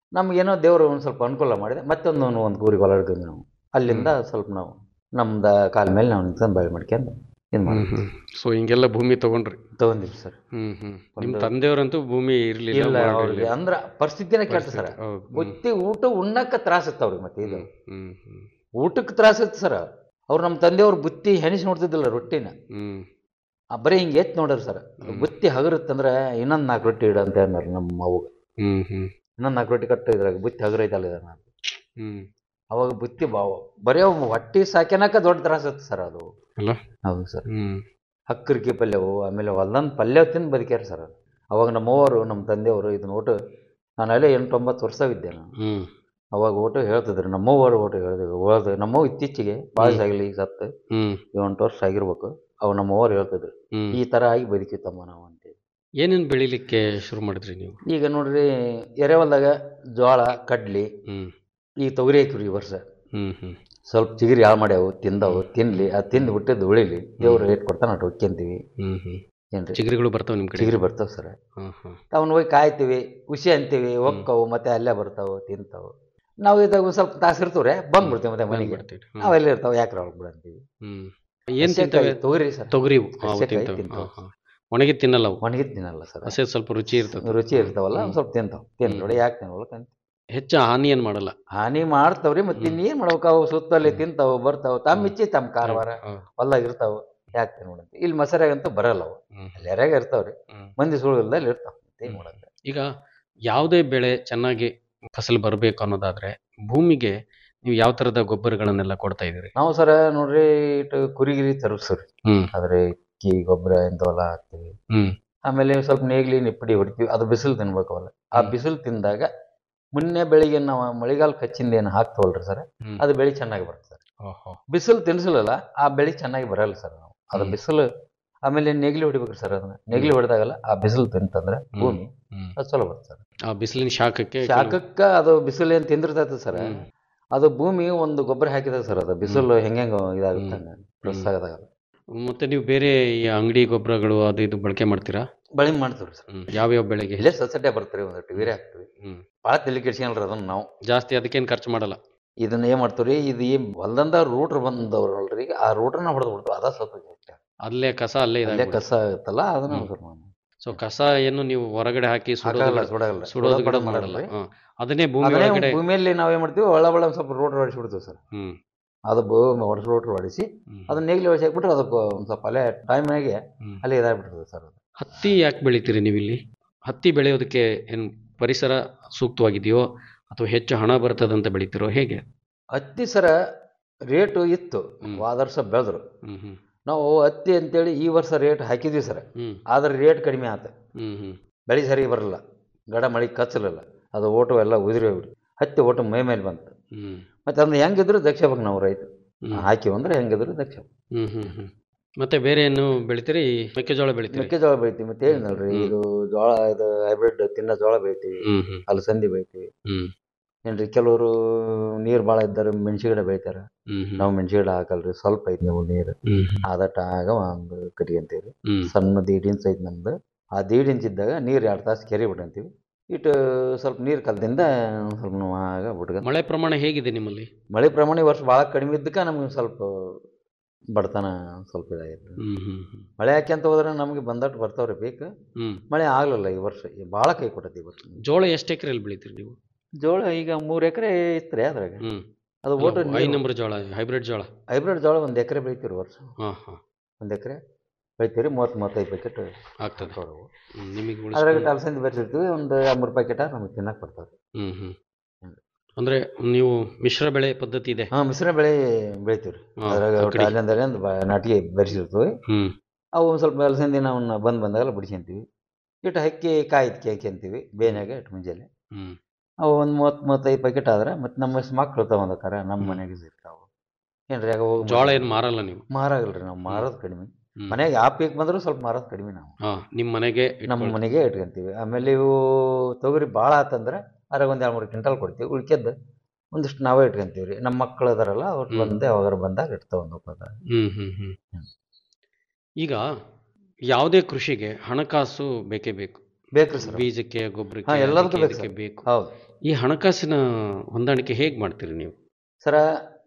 H: ನಮ್ಗೇನೋ ದೇವರು ಒಂದು ಸ್ವಲ್ಪ ಅನುಕೂಲ ಮಾಡಿದೆ ಮತ್ತೊಂದು ಒಂದು ಊರಿಗೆ ಹೊಲ ಹಿಡ್ಕೊಂಡ್ವಿ ನಾವು ಅಲ್ಲಿಂದ ಸ್ವಲ್ಪ ನಾವು ನಮ್ದು ಕಾಲ ಮೇಲೆ ನಾವು ನಿಂತ್ಕೊಂಡು ಬಾಳಿ ಮಾಡ್ಕೊಂಡು ಇದು ಮಾಡಿ
G: ಸೊ ಹಿಂಗೆಲ್ಲ ಭೂಮಿ ತಗೊಂಡ್ರಿ
H: ತಗೊಂಡಿವಿ ಸರ್
G: ಹ್ಮ್ ಹ್ಮ್ ನಿಮ್
H: ಒಂದು-
G: ತಂದೆಯವರಂತೂ ಭೂಮಿ ಇರ್ಲಿಲ್ಲ
H: ಇಲ್ಲ
G: ಮಾಡಿರ್ಲಿಲ್ಲ.
H: ಅವ್ರಿಗೆ ಅಂದ್ರ ಪರಿಸ್ಥಿತಿನೇ ಕೆಟ್ಟ ಸರ್
G: ಪರಿಸ್ಥಿತಿ, ಹೌದು.
H: ಬುತ್ತಿ ಊಟ ಉಣ್ಣಕ್ಕ ತ್ರಾಸ ಇತ್ತು ಅವ್ರಿಗೆ ಮತ್ತೆ ಇದು
G: ಹ್ಮ್ ಹ್ಮ್
H: ಊಟಕ್ಕೆ ತ್ರಾಸ ಇತ್ತು ಸರ್ ಅವ್ರು ನಮ್ಮ ತಂದೆಯವ್ರು ಬುತ್ತಿ ಹೆಣಿಸಿ ನೋಡ್ತಿದ್ದಿಲ್ಲ ರೊಟ್ಟಿನ
G: ಹ್ಮ್
H: ಆ ಬರೀ ಹಿಂಗೆ ಎತ್ ನೋಡ್ರಿ ಸರ್ ಬುತ್ತಿ ಹಗರುತ್ತಂದ್ರೆ ಇನ್ನೊಂದು ನಾಲ್ಕು ರೊಟ್ಟಿ ಇಡು ಅಂತ ಹೇಳಿದ್ರು ನಮ್ಮ ಅವ್ಗ
G: ಹ್ಮ್ ಹ್ಮ್
H: ಇನ್ನೊಂದು ನಾಲ್ಕು ರೊಟ್ಟಿ ಕಟ್ಟು ಇದ್ರಾಗ ಬುತ್ತಿ ಹಗರೈತಲ್ಲ ಇದನ್ನ ಅಂತ.
G: ಹ್ಮ್
H: ಅವಾಗ ಬುತ್ತಿ ಬಾವ ಬರೀ ಅವ್ ಹೊಟ್ಟಿ ಸಾಕ್ಯನಕ ದೊಡ್ಡ ತ್ರಾಸ ಇತ್ತು ಸರ್ ಅದು
G: ಅಲ್ಲ
H: ಹೌದು ಸರ್
G: ಹ್ಮ್
H: ಹಕ್ಕರಿಕೆ ಪಲ್ಯವು ಆಮೇಲೆ ಹೊಲ್ದನ್ ಪಲ್ಯ ತಿಂದು ಬದುಕ್ಯಾರ ಸರ್ ಅದು ಅವಾಗ ನಮ್ಮವರು ನಮ್ಮ ತಂದೆಯವರು ಇದನ್ನ ಊಟ ನಾನು ಅಲ್ಲೇ ಎಂಟೊಂಬತ್ತು ವರ್ಷವಿದ್ದೆ ನಾನು
G: ಹ್ಮ್
H: ಅವಾಗ ಊಟ ಹೇಳ್ತಿದ್ರು ನಮ್ಮವ್ವರು ಊಟ ಹೇಳಿದ್ರು ಓದ್ ನಮ್ಮವ್ ಇತ್ತೀಚೆಗೆ ಭಾಳ ಆಗಲಿ ಈಗ ಸತ್ತು
G: ಹ್ಮ್
H: ಎಂಟು ವರ್ಷ ಆಗಿರ್ಬೇಕು ಅವು ನಮ್ಮವ್ರು ಹೇಳ್ತಿದ್ರು
G: ಹ್ಮ್
H: ಈ ಥರ ಆಗಿ ಬದುಕಿತ್ತಮ್ಮ ನಾವು ಅಂತೇಳಿ
G: ಏನೇನ್ ಬೆಳಿಲಿಕ್ಕೆ ಶುರು ಮಾಡಿದ್ರಿ ನೀವು
H: ಈಗ ನೋಡ್ರಿ ಎರೆಹೊಲ್ದಾಗ ಜೋಳ ಕಡ್ಲಿ
G: ಹ್ಮ್
H: ಈಗ ತೊಗರಿ ಹಾಕಿವ್ರಿ ಈ ವರ್ಷ
G: ಹ್ಮ್ ಹ್ಮ್
H: ಸ್ವಲ್ಪ ಚಿಗುರಿ ಹಾಳು ಮಾಡ್ಯಾವು ತಿಂದವು ತಿನ್ಲಿ ಅದು ತಿಂದು ಬಿಟ್ಟಿದ್ದು ಉಳಿಲಿ ದೇವ್ರು ರೇಟ್ ಕೊಡ್ತಾನೆ ಅಷ್ಟು ಹೊಕ್ಯಂತೀವಿ
G: ಹ್ಮ್ ಹ್ಮ್
H: ಏನ್ರಿ
G: ಚಿಗರಿಗಳು ಬರ್ತಾವ ನಿಮ್ ಕಡೆ
H: ಚಿಗುರಿ ಬರ್ತಾವ ಸರ್
G: ಹ್ಮ್ ಹ್ಮ್
H: ಅವನ್ನ ಹೋಗಿ ಕಾಯ್ತೀವಿ ಖುಷಿ ಅಂತೀವಿ ಹೊಕ್ಕವು ಮತ್ತೆ ಅಲ್ಲೇ ಬರ್ತಾವು ತಿಂತಾವು ನಾವು ಇದಾಗ ಒಂದ್ ಸ್ವಲ್ಪ ತಾಸು ಇರ್ತವ್ರೆ ಬಂದ್ಬಿಡ್ತೀವಿ ಮತ್ತೆ ಮನೆಗೆ
G: ಬಂದ್ಬಿಡ್ತೀವಿ. ಹ್ಮ್.
H: ನಾವೆಲ್ಲ ಇರ್ತಾವ ಯಾಕ್ರ ಒಳಗೆ ಬಿಡಂತೀವಿ
G: ಹ್ಮ್ ಏನ್
H: ಹಸೆಕಾಯಿ,
G: ತಿಂತವೆ
H: ತೊಗರಿ ಸರ್
G: ತೊಗರಿ ಅವು
H: ಹಸೆಕಾಯಿ
G: ತಿಂತವೆ
H: ತಿಂತಾವೆ.
G: ಹಾ, ಹಾ. ಒಣಗಿದ್ ತಿನ್ನಲ್ಲ ಅವು
H: ಒಣಗಿದ್ ತಿನ್ನಲ್ಲ ಸರ್
G: ಹಸೆ ಸ್ವಲ್ಪ ರುಚಿ ಇರ್ತದೆ
H: ರುಚಿ ಇರ್ತಾವಲ್ಲ ಒಂದ್ ಸ್ವಲ್ಪ ತಿಂತಾವ್ ತಿನ್ ನೋಡಿ ಯಾಕೆ ತಿನ್ನಲ್ಲ
G: ಹೆಚ್ಚು ಹಾನಿ ಏನ್ ಮಾಡಲ್ಲ
H: ಹಾನಿ ಮಾಡ್ತಾವ್ರಿ ಮತ್ತೆ ಇನ್ನೇನ್ ಮಾಡ್ಬೇಕು ಅವು ಸುತ್ತಲ್ಲಿ ತಿಂತಾವು ಬರ್ತಾವು ತಮ್ಮ ಇಚ್ಚಿ ತಮ್ಮ ಕಾರವಾರ
G: ಹ್ಮ್.
H: ಹೊಲ್ದಾಗ ಇರ್ತಾವ ಯಾಕೆ ನೋಡಂತ ಇಲ್ಲಿ ಮಸರಾಗಂತೂ ಬರಲ್ಲ ಅವು
G: ಹ್ಮ್.
H: ಅಲ್ಲಿ ಯಾರ್ಯಾಗ ಇರ್ತಾವ್ರಿ
G: ಹ್ಮ್.
H: ಮಂದಿ ಸುಳ್ಳು ಇಲ್ದಲ್ಲಿ ಇರ್ತಾವ ಮತ್ತೇನ್ ಮಾಡಂತ
G: ಈಗ ಯಾವುದೇ ಬೆಳೆ ಚೆನ್ನಾಗಿ ಫಸಲು ಬರಬೇಕು ಅನ್ನೋದಾದ್ರೆ ಭೂಮಿಗೆ ನೀವು ಯಾವ ತರದ ಗೊಬ್ಬರಗಳನ್ನೆಲ್ಲ ಕೊಡ್ತಾ ಇದೀರಿ
H: ನಾವು ಸರ ನೋಡ್ರಿ ಇಟ್ಟು ಕುರಿಗಿರಿ ತರಿಸ್ರಿ
G: ಹ್ಮ್
H: ಆದ್ರೆ ಕಿ ಗೊಬ್ಬರ ಇಂಥವೆಲ್ಲ ಹಾಕ್ತಿವಿ
G: ಹ್ಮ್
H: ಆಮೇಲೆ ಸ್ವಲ್ಪ ನೇಗ್ಲಿ ನಿಪ್ಪಡಿ ಹೊಡಿತೀವಿ ಅದು ಬಿಸಿಲು ತಿನ್ಬೇಕವಲ್ಲ ಆ ಬಿಸಿಲು ತಿಂದಾಗ ಮುನ್ನೆ ಬೆಳಿಗ್ಗೆ ನಾವು ಮಳೆಗಾಲ ಕಚ್ಚಿಂದ ಏನು ಹಾಕ್ತವಲ್ರಿ ಸರ್
G: ಹ್ಮ್.
H: ಅದು ಬೆಳೆ ಚೆನ್ನಾಗಿ ಬರುತ್ತೆ ಸರ್
G: ಓಹೋ
H: ಬಿಸಿಲು ತಿನ್ಸಲಲ್ಲ ಆ ಬೆಳೆ ಚೆನ್ನಾಗಿ ಬರಲ್ಲ ಸರ್ ನಾವು ಅದು
G: ಹ್ಮ್.
H: ಬಿಸಿಲು ಆಮೇಲೆ ನೆಗ್ಲಿ ಹೊಡಿಬೇಕ್ರಿ ಸರ್ ಅದನ್ನ ನೆಗ್ಲಿ ಹೊಡೆದಾಗಲ್ಲ ಆ ಬಿಸಿಲು ತಿಂತಂದ್ರೆ
G: ಹ್ಮ್.
H: ಭೂಮಿ
G: ಹ್ಮ್
H: ಅದು ಚಲೋ ಬರುತ್ತೆ ಸರ್
G: ಆ ಬಿಸಿಲಿನ ಶಾಖಕ್ಕೆ ಕೆಲವು-
H: ಶಾಖಕ್ಕ ಅದು ಬಿಸಿಲು ಏನ್ ತಿಂದಿರ್ತೈತೆ ಸರ್
G: ಹ್ಮ್.
H: ಅದು ಭೂಮಿ ಒಂದು ಗೊಬ್ಬರ ಹಾಕಿದ ಸರ್ ಅದು ಬಿಸಿಲು ಹೆಂಗ ಇದಾಗುತ್ತೆ
G: ಹ್ಮ್.
H: ಪ್ಲಸ್
G: ಹ್ಮ್.
H: ಆಗೋದಾಗಲ್ಲ
G: ಮತ್ತೆ ನೀವು ಬೇರೆ ಈ ಅಂಗಡಿ ಗೊಬ್ಬರಗಳು ಅದು ಇದು ಬಳಕೆ ಮಾಡ್ತೀರಾ
H: ಬಳಿ ಮಾಡ್ತೀವಿ ಸರ್
G: ಹ್ಮ್ ಯಾವ್ಯಾವ ಬೆಳೆಗೆ
H: ಇಲ್ಲೇ ಸೊಸೈಟಿ ಬರ್ತೀರಿ ಒಂದಷ್ಟು ವೀರ್ಯ ಹಾಕ್ತಿವಿ
G: ಹ್ಮ್
H: ಭಾಳ ತಲೆ ಕೆಡ್ಸ್ಕೊಳ್ರಿ ಅದನ್ನ ನಾವು
G: ಜಾಸ್ತಿ ಅದಕ್ಕೇನ್ ಖರ್ಚು ಮಾಡಲ್ಲ
H: ಇದನ್ನ ಏನ್ ಮಾಡ್ತೀವ್ರಿ ಇದು ಈ ಹೊಲ್ದಂದ ರೂಟ್ರ್ ಬಂದವ್ರಲ್ರಿ ಆ ರೂಟ್ರನ್ನ ಹೊಡೆದು ಬಿಡ್ತೀವಿ ಅದ ಸ್ವಲ್ಪ ಜಾಸ್ತಿ
G: ಅಲ್ಲೇ ಕಸ ಅಲ್ಲೇ
H: ಅಲ್ಲೇ
G: ಇದಾಗ್ಬಿಡುತ್ತೆ.
H: ಕಸ ಇರುತ್ತಲ್ಲ ಅದನ್ನ
G: ಹ್ಮ್.
H: ಸ್ವಲ್ಪ ನಾವು
G: ಸೊ ಕಸ ಏನು ನೀವು ಹೊರಗಡೆ ಹಾಕಿ ಸುಡೋದು
H: ಹಾಕಲ್ಲ
G: ಗಿಡ-
H: ಸುಡಲ್ಲ
G: ಸುಡೋದು
H: ಸುಡೋದು
G: ಗಿಡ
H: ಮಾಡಲ್ಲ
G: ಮಾಡಲ್ಲ ಹಾ. ಅದನ್ನೇ ಭೂಮಿ
H: ಅದನ್ನೇ
G: ಒಳಗಡೆ
H: ಭೂಮಿಯಲ್ಲಿ ನಾವ್ ಏನ್ ಮಾಡ್ತೀವಿ ಒಳ ಒಳ ಒಂದ್ ಸ್ವಲ್ಪ ರೋಟ್ರ್ ಹೊಡಿಸ್ಬಿಡ್ತೀವಿ ಸರ್
G: ಹ್ಮ್
H: ಅದು ಭೂಮಿ ಹೊಡೆಸ್ ರೋಟ್ರ್ ಹೊಡಿಸಿ
G: ಹ್ಮ್.
H: ಅದನ್ನ ನೇಗ್ಲಿ ಹೊಡಿಸಿ ಹಾಕ್ಬಿಟ್ರೆ ಅದಕ್ಕೆ ಒಂದ್ ಸ್ವಲ್ಪ ಅಲ್ಲೇ ಟೈಮ್ನಾಗೆ
G: ಹ್ಮ್.
H: ಅಲ್ಲೇ ಇದಾಗ್ಬಿಡ್ತದೆ ಸರ್ ಅದು
G: ಹತ್ತಿ ಯಾಕೆ ಬೆಳಿತೀರಿ ನೀವು ಇಲ್ಲಿ ಹತ್ತಿ ಬೆಳೆಯೋದಕ್ಕೆ ಏನು ಪರಿಸರ ಸೂಕ್ತವಾಗಿದೆಯೋ ಅಥವಾ ಹೆಚ್ಚು ಹಣ ಬರ್ತದಂತ ಬೆಳಿತೀರೋ ಹೇಗೆ
H: ಹತ್ತಿ ಸರ ರೇಟು ಇತ್ತು
G: ಹ್ಮ್.
H: ಹೋದ ವರ್ಷ ಬೆಳೆದ್ರು
G: ಹ್ಮ್ ಹ್ಮ್
H: ನಾವು ಹತ್ತಿ ಅಂತೇಳಿ ಈ ವರ್ಷ ರೇಟ್ ಹಾಕಿದ್ವಿ ಸರ್
G: ಹ್ಮ್
H: ಆದ್ರೆ ರೇಟ್ ಕಡಿಮೆ ಆತ
G: ಹ್ಮ್ ಹ್ಮ್
H: ಬೆಳೆ ಸರಿ ಬರಲ್ಲ ಗಡ ಮಳೆ ಕಚ್ಚಲಿಲ್ಲ ಅದು ಓಟು ಎಲ್ಲ ಉದುರಿ ಹೋಗ್ಬಿಟ್ಟು ಹತ್ತಿ ಓಟು ಮೈ ಮೇಲೆ ಬಂತು
G: ಹ್ಮ್
H: ಮತ್ತೆ ಅದನ್ನ ಹೆಂಗಿದ್ರು ದಕ್ಷ ಬೇಕು ನಾವು ರೈತ
G: ಹ್ಮ್.
H: ಹಾಕಿವಿ ಅಂದ್ರೆ ಹೆಂಗಿದ್ರು ದಕ್ಷ
G: ಹ್ಮ್ ಹ್ಮ್ ಹ್ಮ್ ಮತ್ತೆ ಬೇರೆ ಏನು ಬೆಳಿತೀರಿ ಮೆಕ್ಕೆಜೋಳ ಬೆಳಿತೀರಿ
H: ಮೆಕ್ಕೆಜೋಳ ಬೆಳಿತೀವಿ ಮತ್ತೆ ಹೇಳಿದ್ನಲ್ರಿ
G: ಹ್ಮ್.
H: ಇದು ಜೋಳ ಇದು ಹೈಬ್ರಿಡ್ ತಿನ್ನ ಜೋಳ ಬೆಳಿತೀವಿ
G: ಹ್ಮ್ ಹ್ಮ್
H: ಅಲಸಂದಿ ಬೆಳಿತೀವಿ
G: ಹ್ಮ್
H: ಏನ್ರಿ ಕೆಲವರು ನೀರ್ ಭಾಳ ಇದ್ದಾರೆ ಮೆಣಸಿ ಗಿಡ ಬೆಳಿತಾರ
G: ಹ್ಮ್ ಹ್ಮ್
H: ನಾವು ಮೆಣಸಿ ಗಿಡ ಹಾಕಲ್ರಿ ಸ್ವಲ್ಪ ಐತಿ ನಾವು ನೀರು
G: ಹ್ಮ್ ಹ್ಮ್
H: ಆದಟ್ಟ ಆಗ ಒಂದು ಕಟ್ಕೊಂತೀವಿ
G: ಹ್ಮ್
H: ಸಣ್ಣ ದೀಡ್ ಇಂಚ್ ಐತಿ ನಮ್ದು ಆ ದೀಡ್ ಇಂಚ್ ಇದ್ದಾಗ ನೀರು ಎರಡು ತಾಸು ಕೆರೆ ಬಿಟ್ಟಂತೀವಿ ಇಟ್ಟು ಸ್ವಲ್ಪ ನೀರು ಕಲ್ದಿಂದ ಸ್ವಲ್ಪ ನಾವು ಆಗ ಬಿಟ್ಕ
G: ಮಳೆ ಪ್ರಮಾಣ ಹೇಗಿದೆ ನಿಮ್ಮಲ್ಲಿ
H: ಮಳೆ ಪ್ರಮಾಣ ಈ ವರ್ಷ ಭಾಳ ಕಡಿಮೆ ಇದ್ದಕ್ಕೆ ನಮ್ಗೆ ಸ್ವಲ್ಪ ಬಡತನ ಸ್ವಲ್ಪ ಇದಾಗಿದೆ
G: ಹ್ಮ್ ಹ್ಮ್ ಹ್ಮ್
H: ಮಳೆ ಹಾಕ್ಯಂತ ಹೋದ್ರೆ ನಮಗೆ ಬಂದಟ್ಟು ಬರ್ತಾವ್ರಿ ಬೇಕು
G: ಹ್ಮ್
H: ಮಳೆ ಆಗ್ಲಿಲ್ಲ ಈ ವರ್ಷ ಭಾಳ ಕೈ ಕೊಟ್ಟತಿ ಈ ವರ್ಷ
G: ಜೋಳ ಎಷ್ಟು ಎಕರೆಯಲ್ಲಿ ಬೆಳಿತೀರಿ ನೀವು
H: ಜೋಳ ಈಗ ಮೂರು ಎಕರೆ ಇತ್ತು ಅದ್ರಾಗ
G: ಹ್ಮ್
H: ಅದು ಓಟು
G: ಐ ನಂಬರ್ ಜೋಳ ಹೈಬ್ರಿಡ್ ಜೋಳ
H: ಹೈಬ್ರಿಡ್ ಜೋಳ ಒಂದು ಎಕರೆ ಬೆಳಿತೀವಿ ವರ್ಷ
G: ಹಾ ಹಾ
H: ಒಂದು ಎಕರೆ ಬೆಳಿತೀವಿ ಮೂವತ್ತು ಮೂವತ್ತೈದು ಪ್ಯಾಕೆಟ್
G: ಆಗ್ತದೆ ಹ್ಮ್, ನಿಮಗೆ
H: ಅದ್ರಾಗ
G: ಉಳಿಸ್ಕೊಂಡು
H: ಅಲಸಂದಿ ಬೆಳೆಸಿರ್ತೀವಿ ಒಂದು ಮೂರು ಪ್ಯಾಕೆಟ್ ನಮಗೆ ತಿನ್ನಕ್ಕೆ ಬರ್ತಾವೆ
G: ಹ್ಮ್ ಹ್ಮ್ ಅಂದ್ರೆ ನೀವು ಮಿಶ್ರ ಬೆಳೆ ಪದ್ಧತಿ ಇದೆ
H: ಹಾಂ ಮಿಶ್ರ ಬೆಳೆ ಬೆಳಿತೀವಿ
G: ಹಾ,
H: ಅದ್ರಾಗ
G: ಅಕ್ಕಡಿ.
H: ಅಲ್ಲಿಂದ ಅಲ್ಲಿಂದ ಬ- ನಾಟಿಗೆ ಬೆರೆಸಿರ್ತೀವಿ
G: ಹ್ಮ್
H: ಅವು ಒಂದು ಸ್ವಲ್ಪ ಅಲಸಂದಿ ನಾವು ಬಂದು ಬಂದಾಗೆಲ್ಲ ಬಿಡಿಸ್ಕೊಂತೀವಿ ಇಟ್ಟು ಹಕ್ಕಿ ಕಾಯ್ದು ಕೇಳ್ಕೊಂತೀವಿ ಬೇನ್ಯಾಗ ಇಟ್ಟು ಮುಂಜಾನೆ
G: ಹ್ಮ್
H: ಅವು ಒಂದು ಮೂವತ್ತು ಮೂವತ್ತೈದು ಪ್ಯಾಕೆಟ್ ಆದ್ರೆ ಮತ್ತೆ ನಮ್ಮ ಮಕ್ಳು ತಗೊಂಡಕ್ಕಾರ ನಮ್ಮ
G: ಹ್ಮ್.
H: ಮನೆಗೆ ಸಿಗ್ತಾವೆ ಏನ್ರಿ ಆಗ ಹೋಗಿ
G: ಜೋಳ ಏನು ಮಾರಲ್ಲ ನೀವು
H: ಮಾರಾಗಲ್ರಿ ನಾವು ಮಾರೋದು ಕಡಿಮೆ
G: ಹ್ಮ್.
H: ಮನೆಗೆ ಆ ಪೀಕ್ ಬಂದರೂ ಸ್ವಲ್ಪ ಮಾರೋದು ಕಡಿಮೆ ನಾವು
G: ಹಾ ನಿಮ್ಮ ಮನೆಗೆ
H: ನಮ್ಮ
G: ಇಟ್ಕೊಳ್ತೀರಿ.
H: ಮನೆಗೆ ಇಟ್ಕೊಂತೀವಿ ಆಮೇಲೆ ಇವು ತೊಗರಿ ಭಾಳ ಆತಂದ್ರೆ ಅದ್ರಾಗ ಒಂದು ಎರಡು ಮೂರು ಕ್ವಿಂಟಲ್ ಕೊಡ್ತೀವಿ ಉಳ್ಕೆದ್ದು ಒಂದಿಷ್ಟು ನಾವೇ ಇಟ್ಕೊಂತೀವಿ ರೀ ನಮ್ಮ ಮಕ್ಳು ಅದಾರಲ್ಲ ಅವ್ರು
G: ಹ್ಮ್.
H: ಬಂದು ಯಾವಾಗಾರ ಬಂದಾಗ ಇಡ್ತಾವ ಒಂದು
G: ಹ್ಮ್ ಹ್ಮ್ ಹ್ಮ್ ಈಗ ಯಾವುದೇ ಕೃಷಿಗೆ ಹಣಕಾಸು ಬೇಕೇ ಬೇಕು
H: ಬೇಕ್ರಿ ಸರ್
G: ಬೀಜಕ್ಕೆ
H: ಹಾ
G: ಗೊಬ್ಬರಕ್ಕೆ
H: ಎಲ್ಲದಕ್ಕೂ
G: ಅದಕ್ಕೆ
H: ಬೇಕು
G: ಇದಕ್ಕೆ
H: ಸರ್
G: ಬೇಕು
H: ಹೌದು
G: ಈ ಹಣಕಾಸಿನ ಹೊಂದಾಣಿಕೆ ಹೇಗೆ ಮಾಡ್ತೀರಿ ನೀವು
H: ಸರ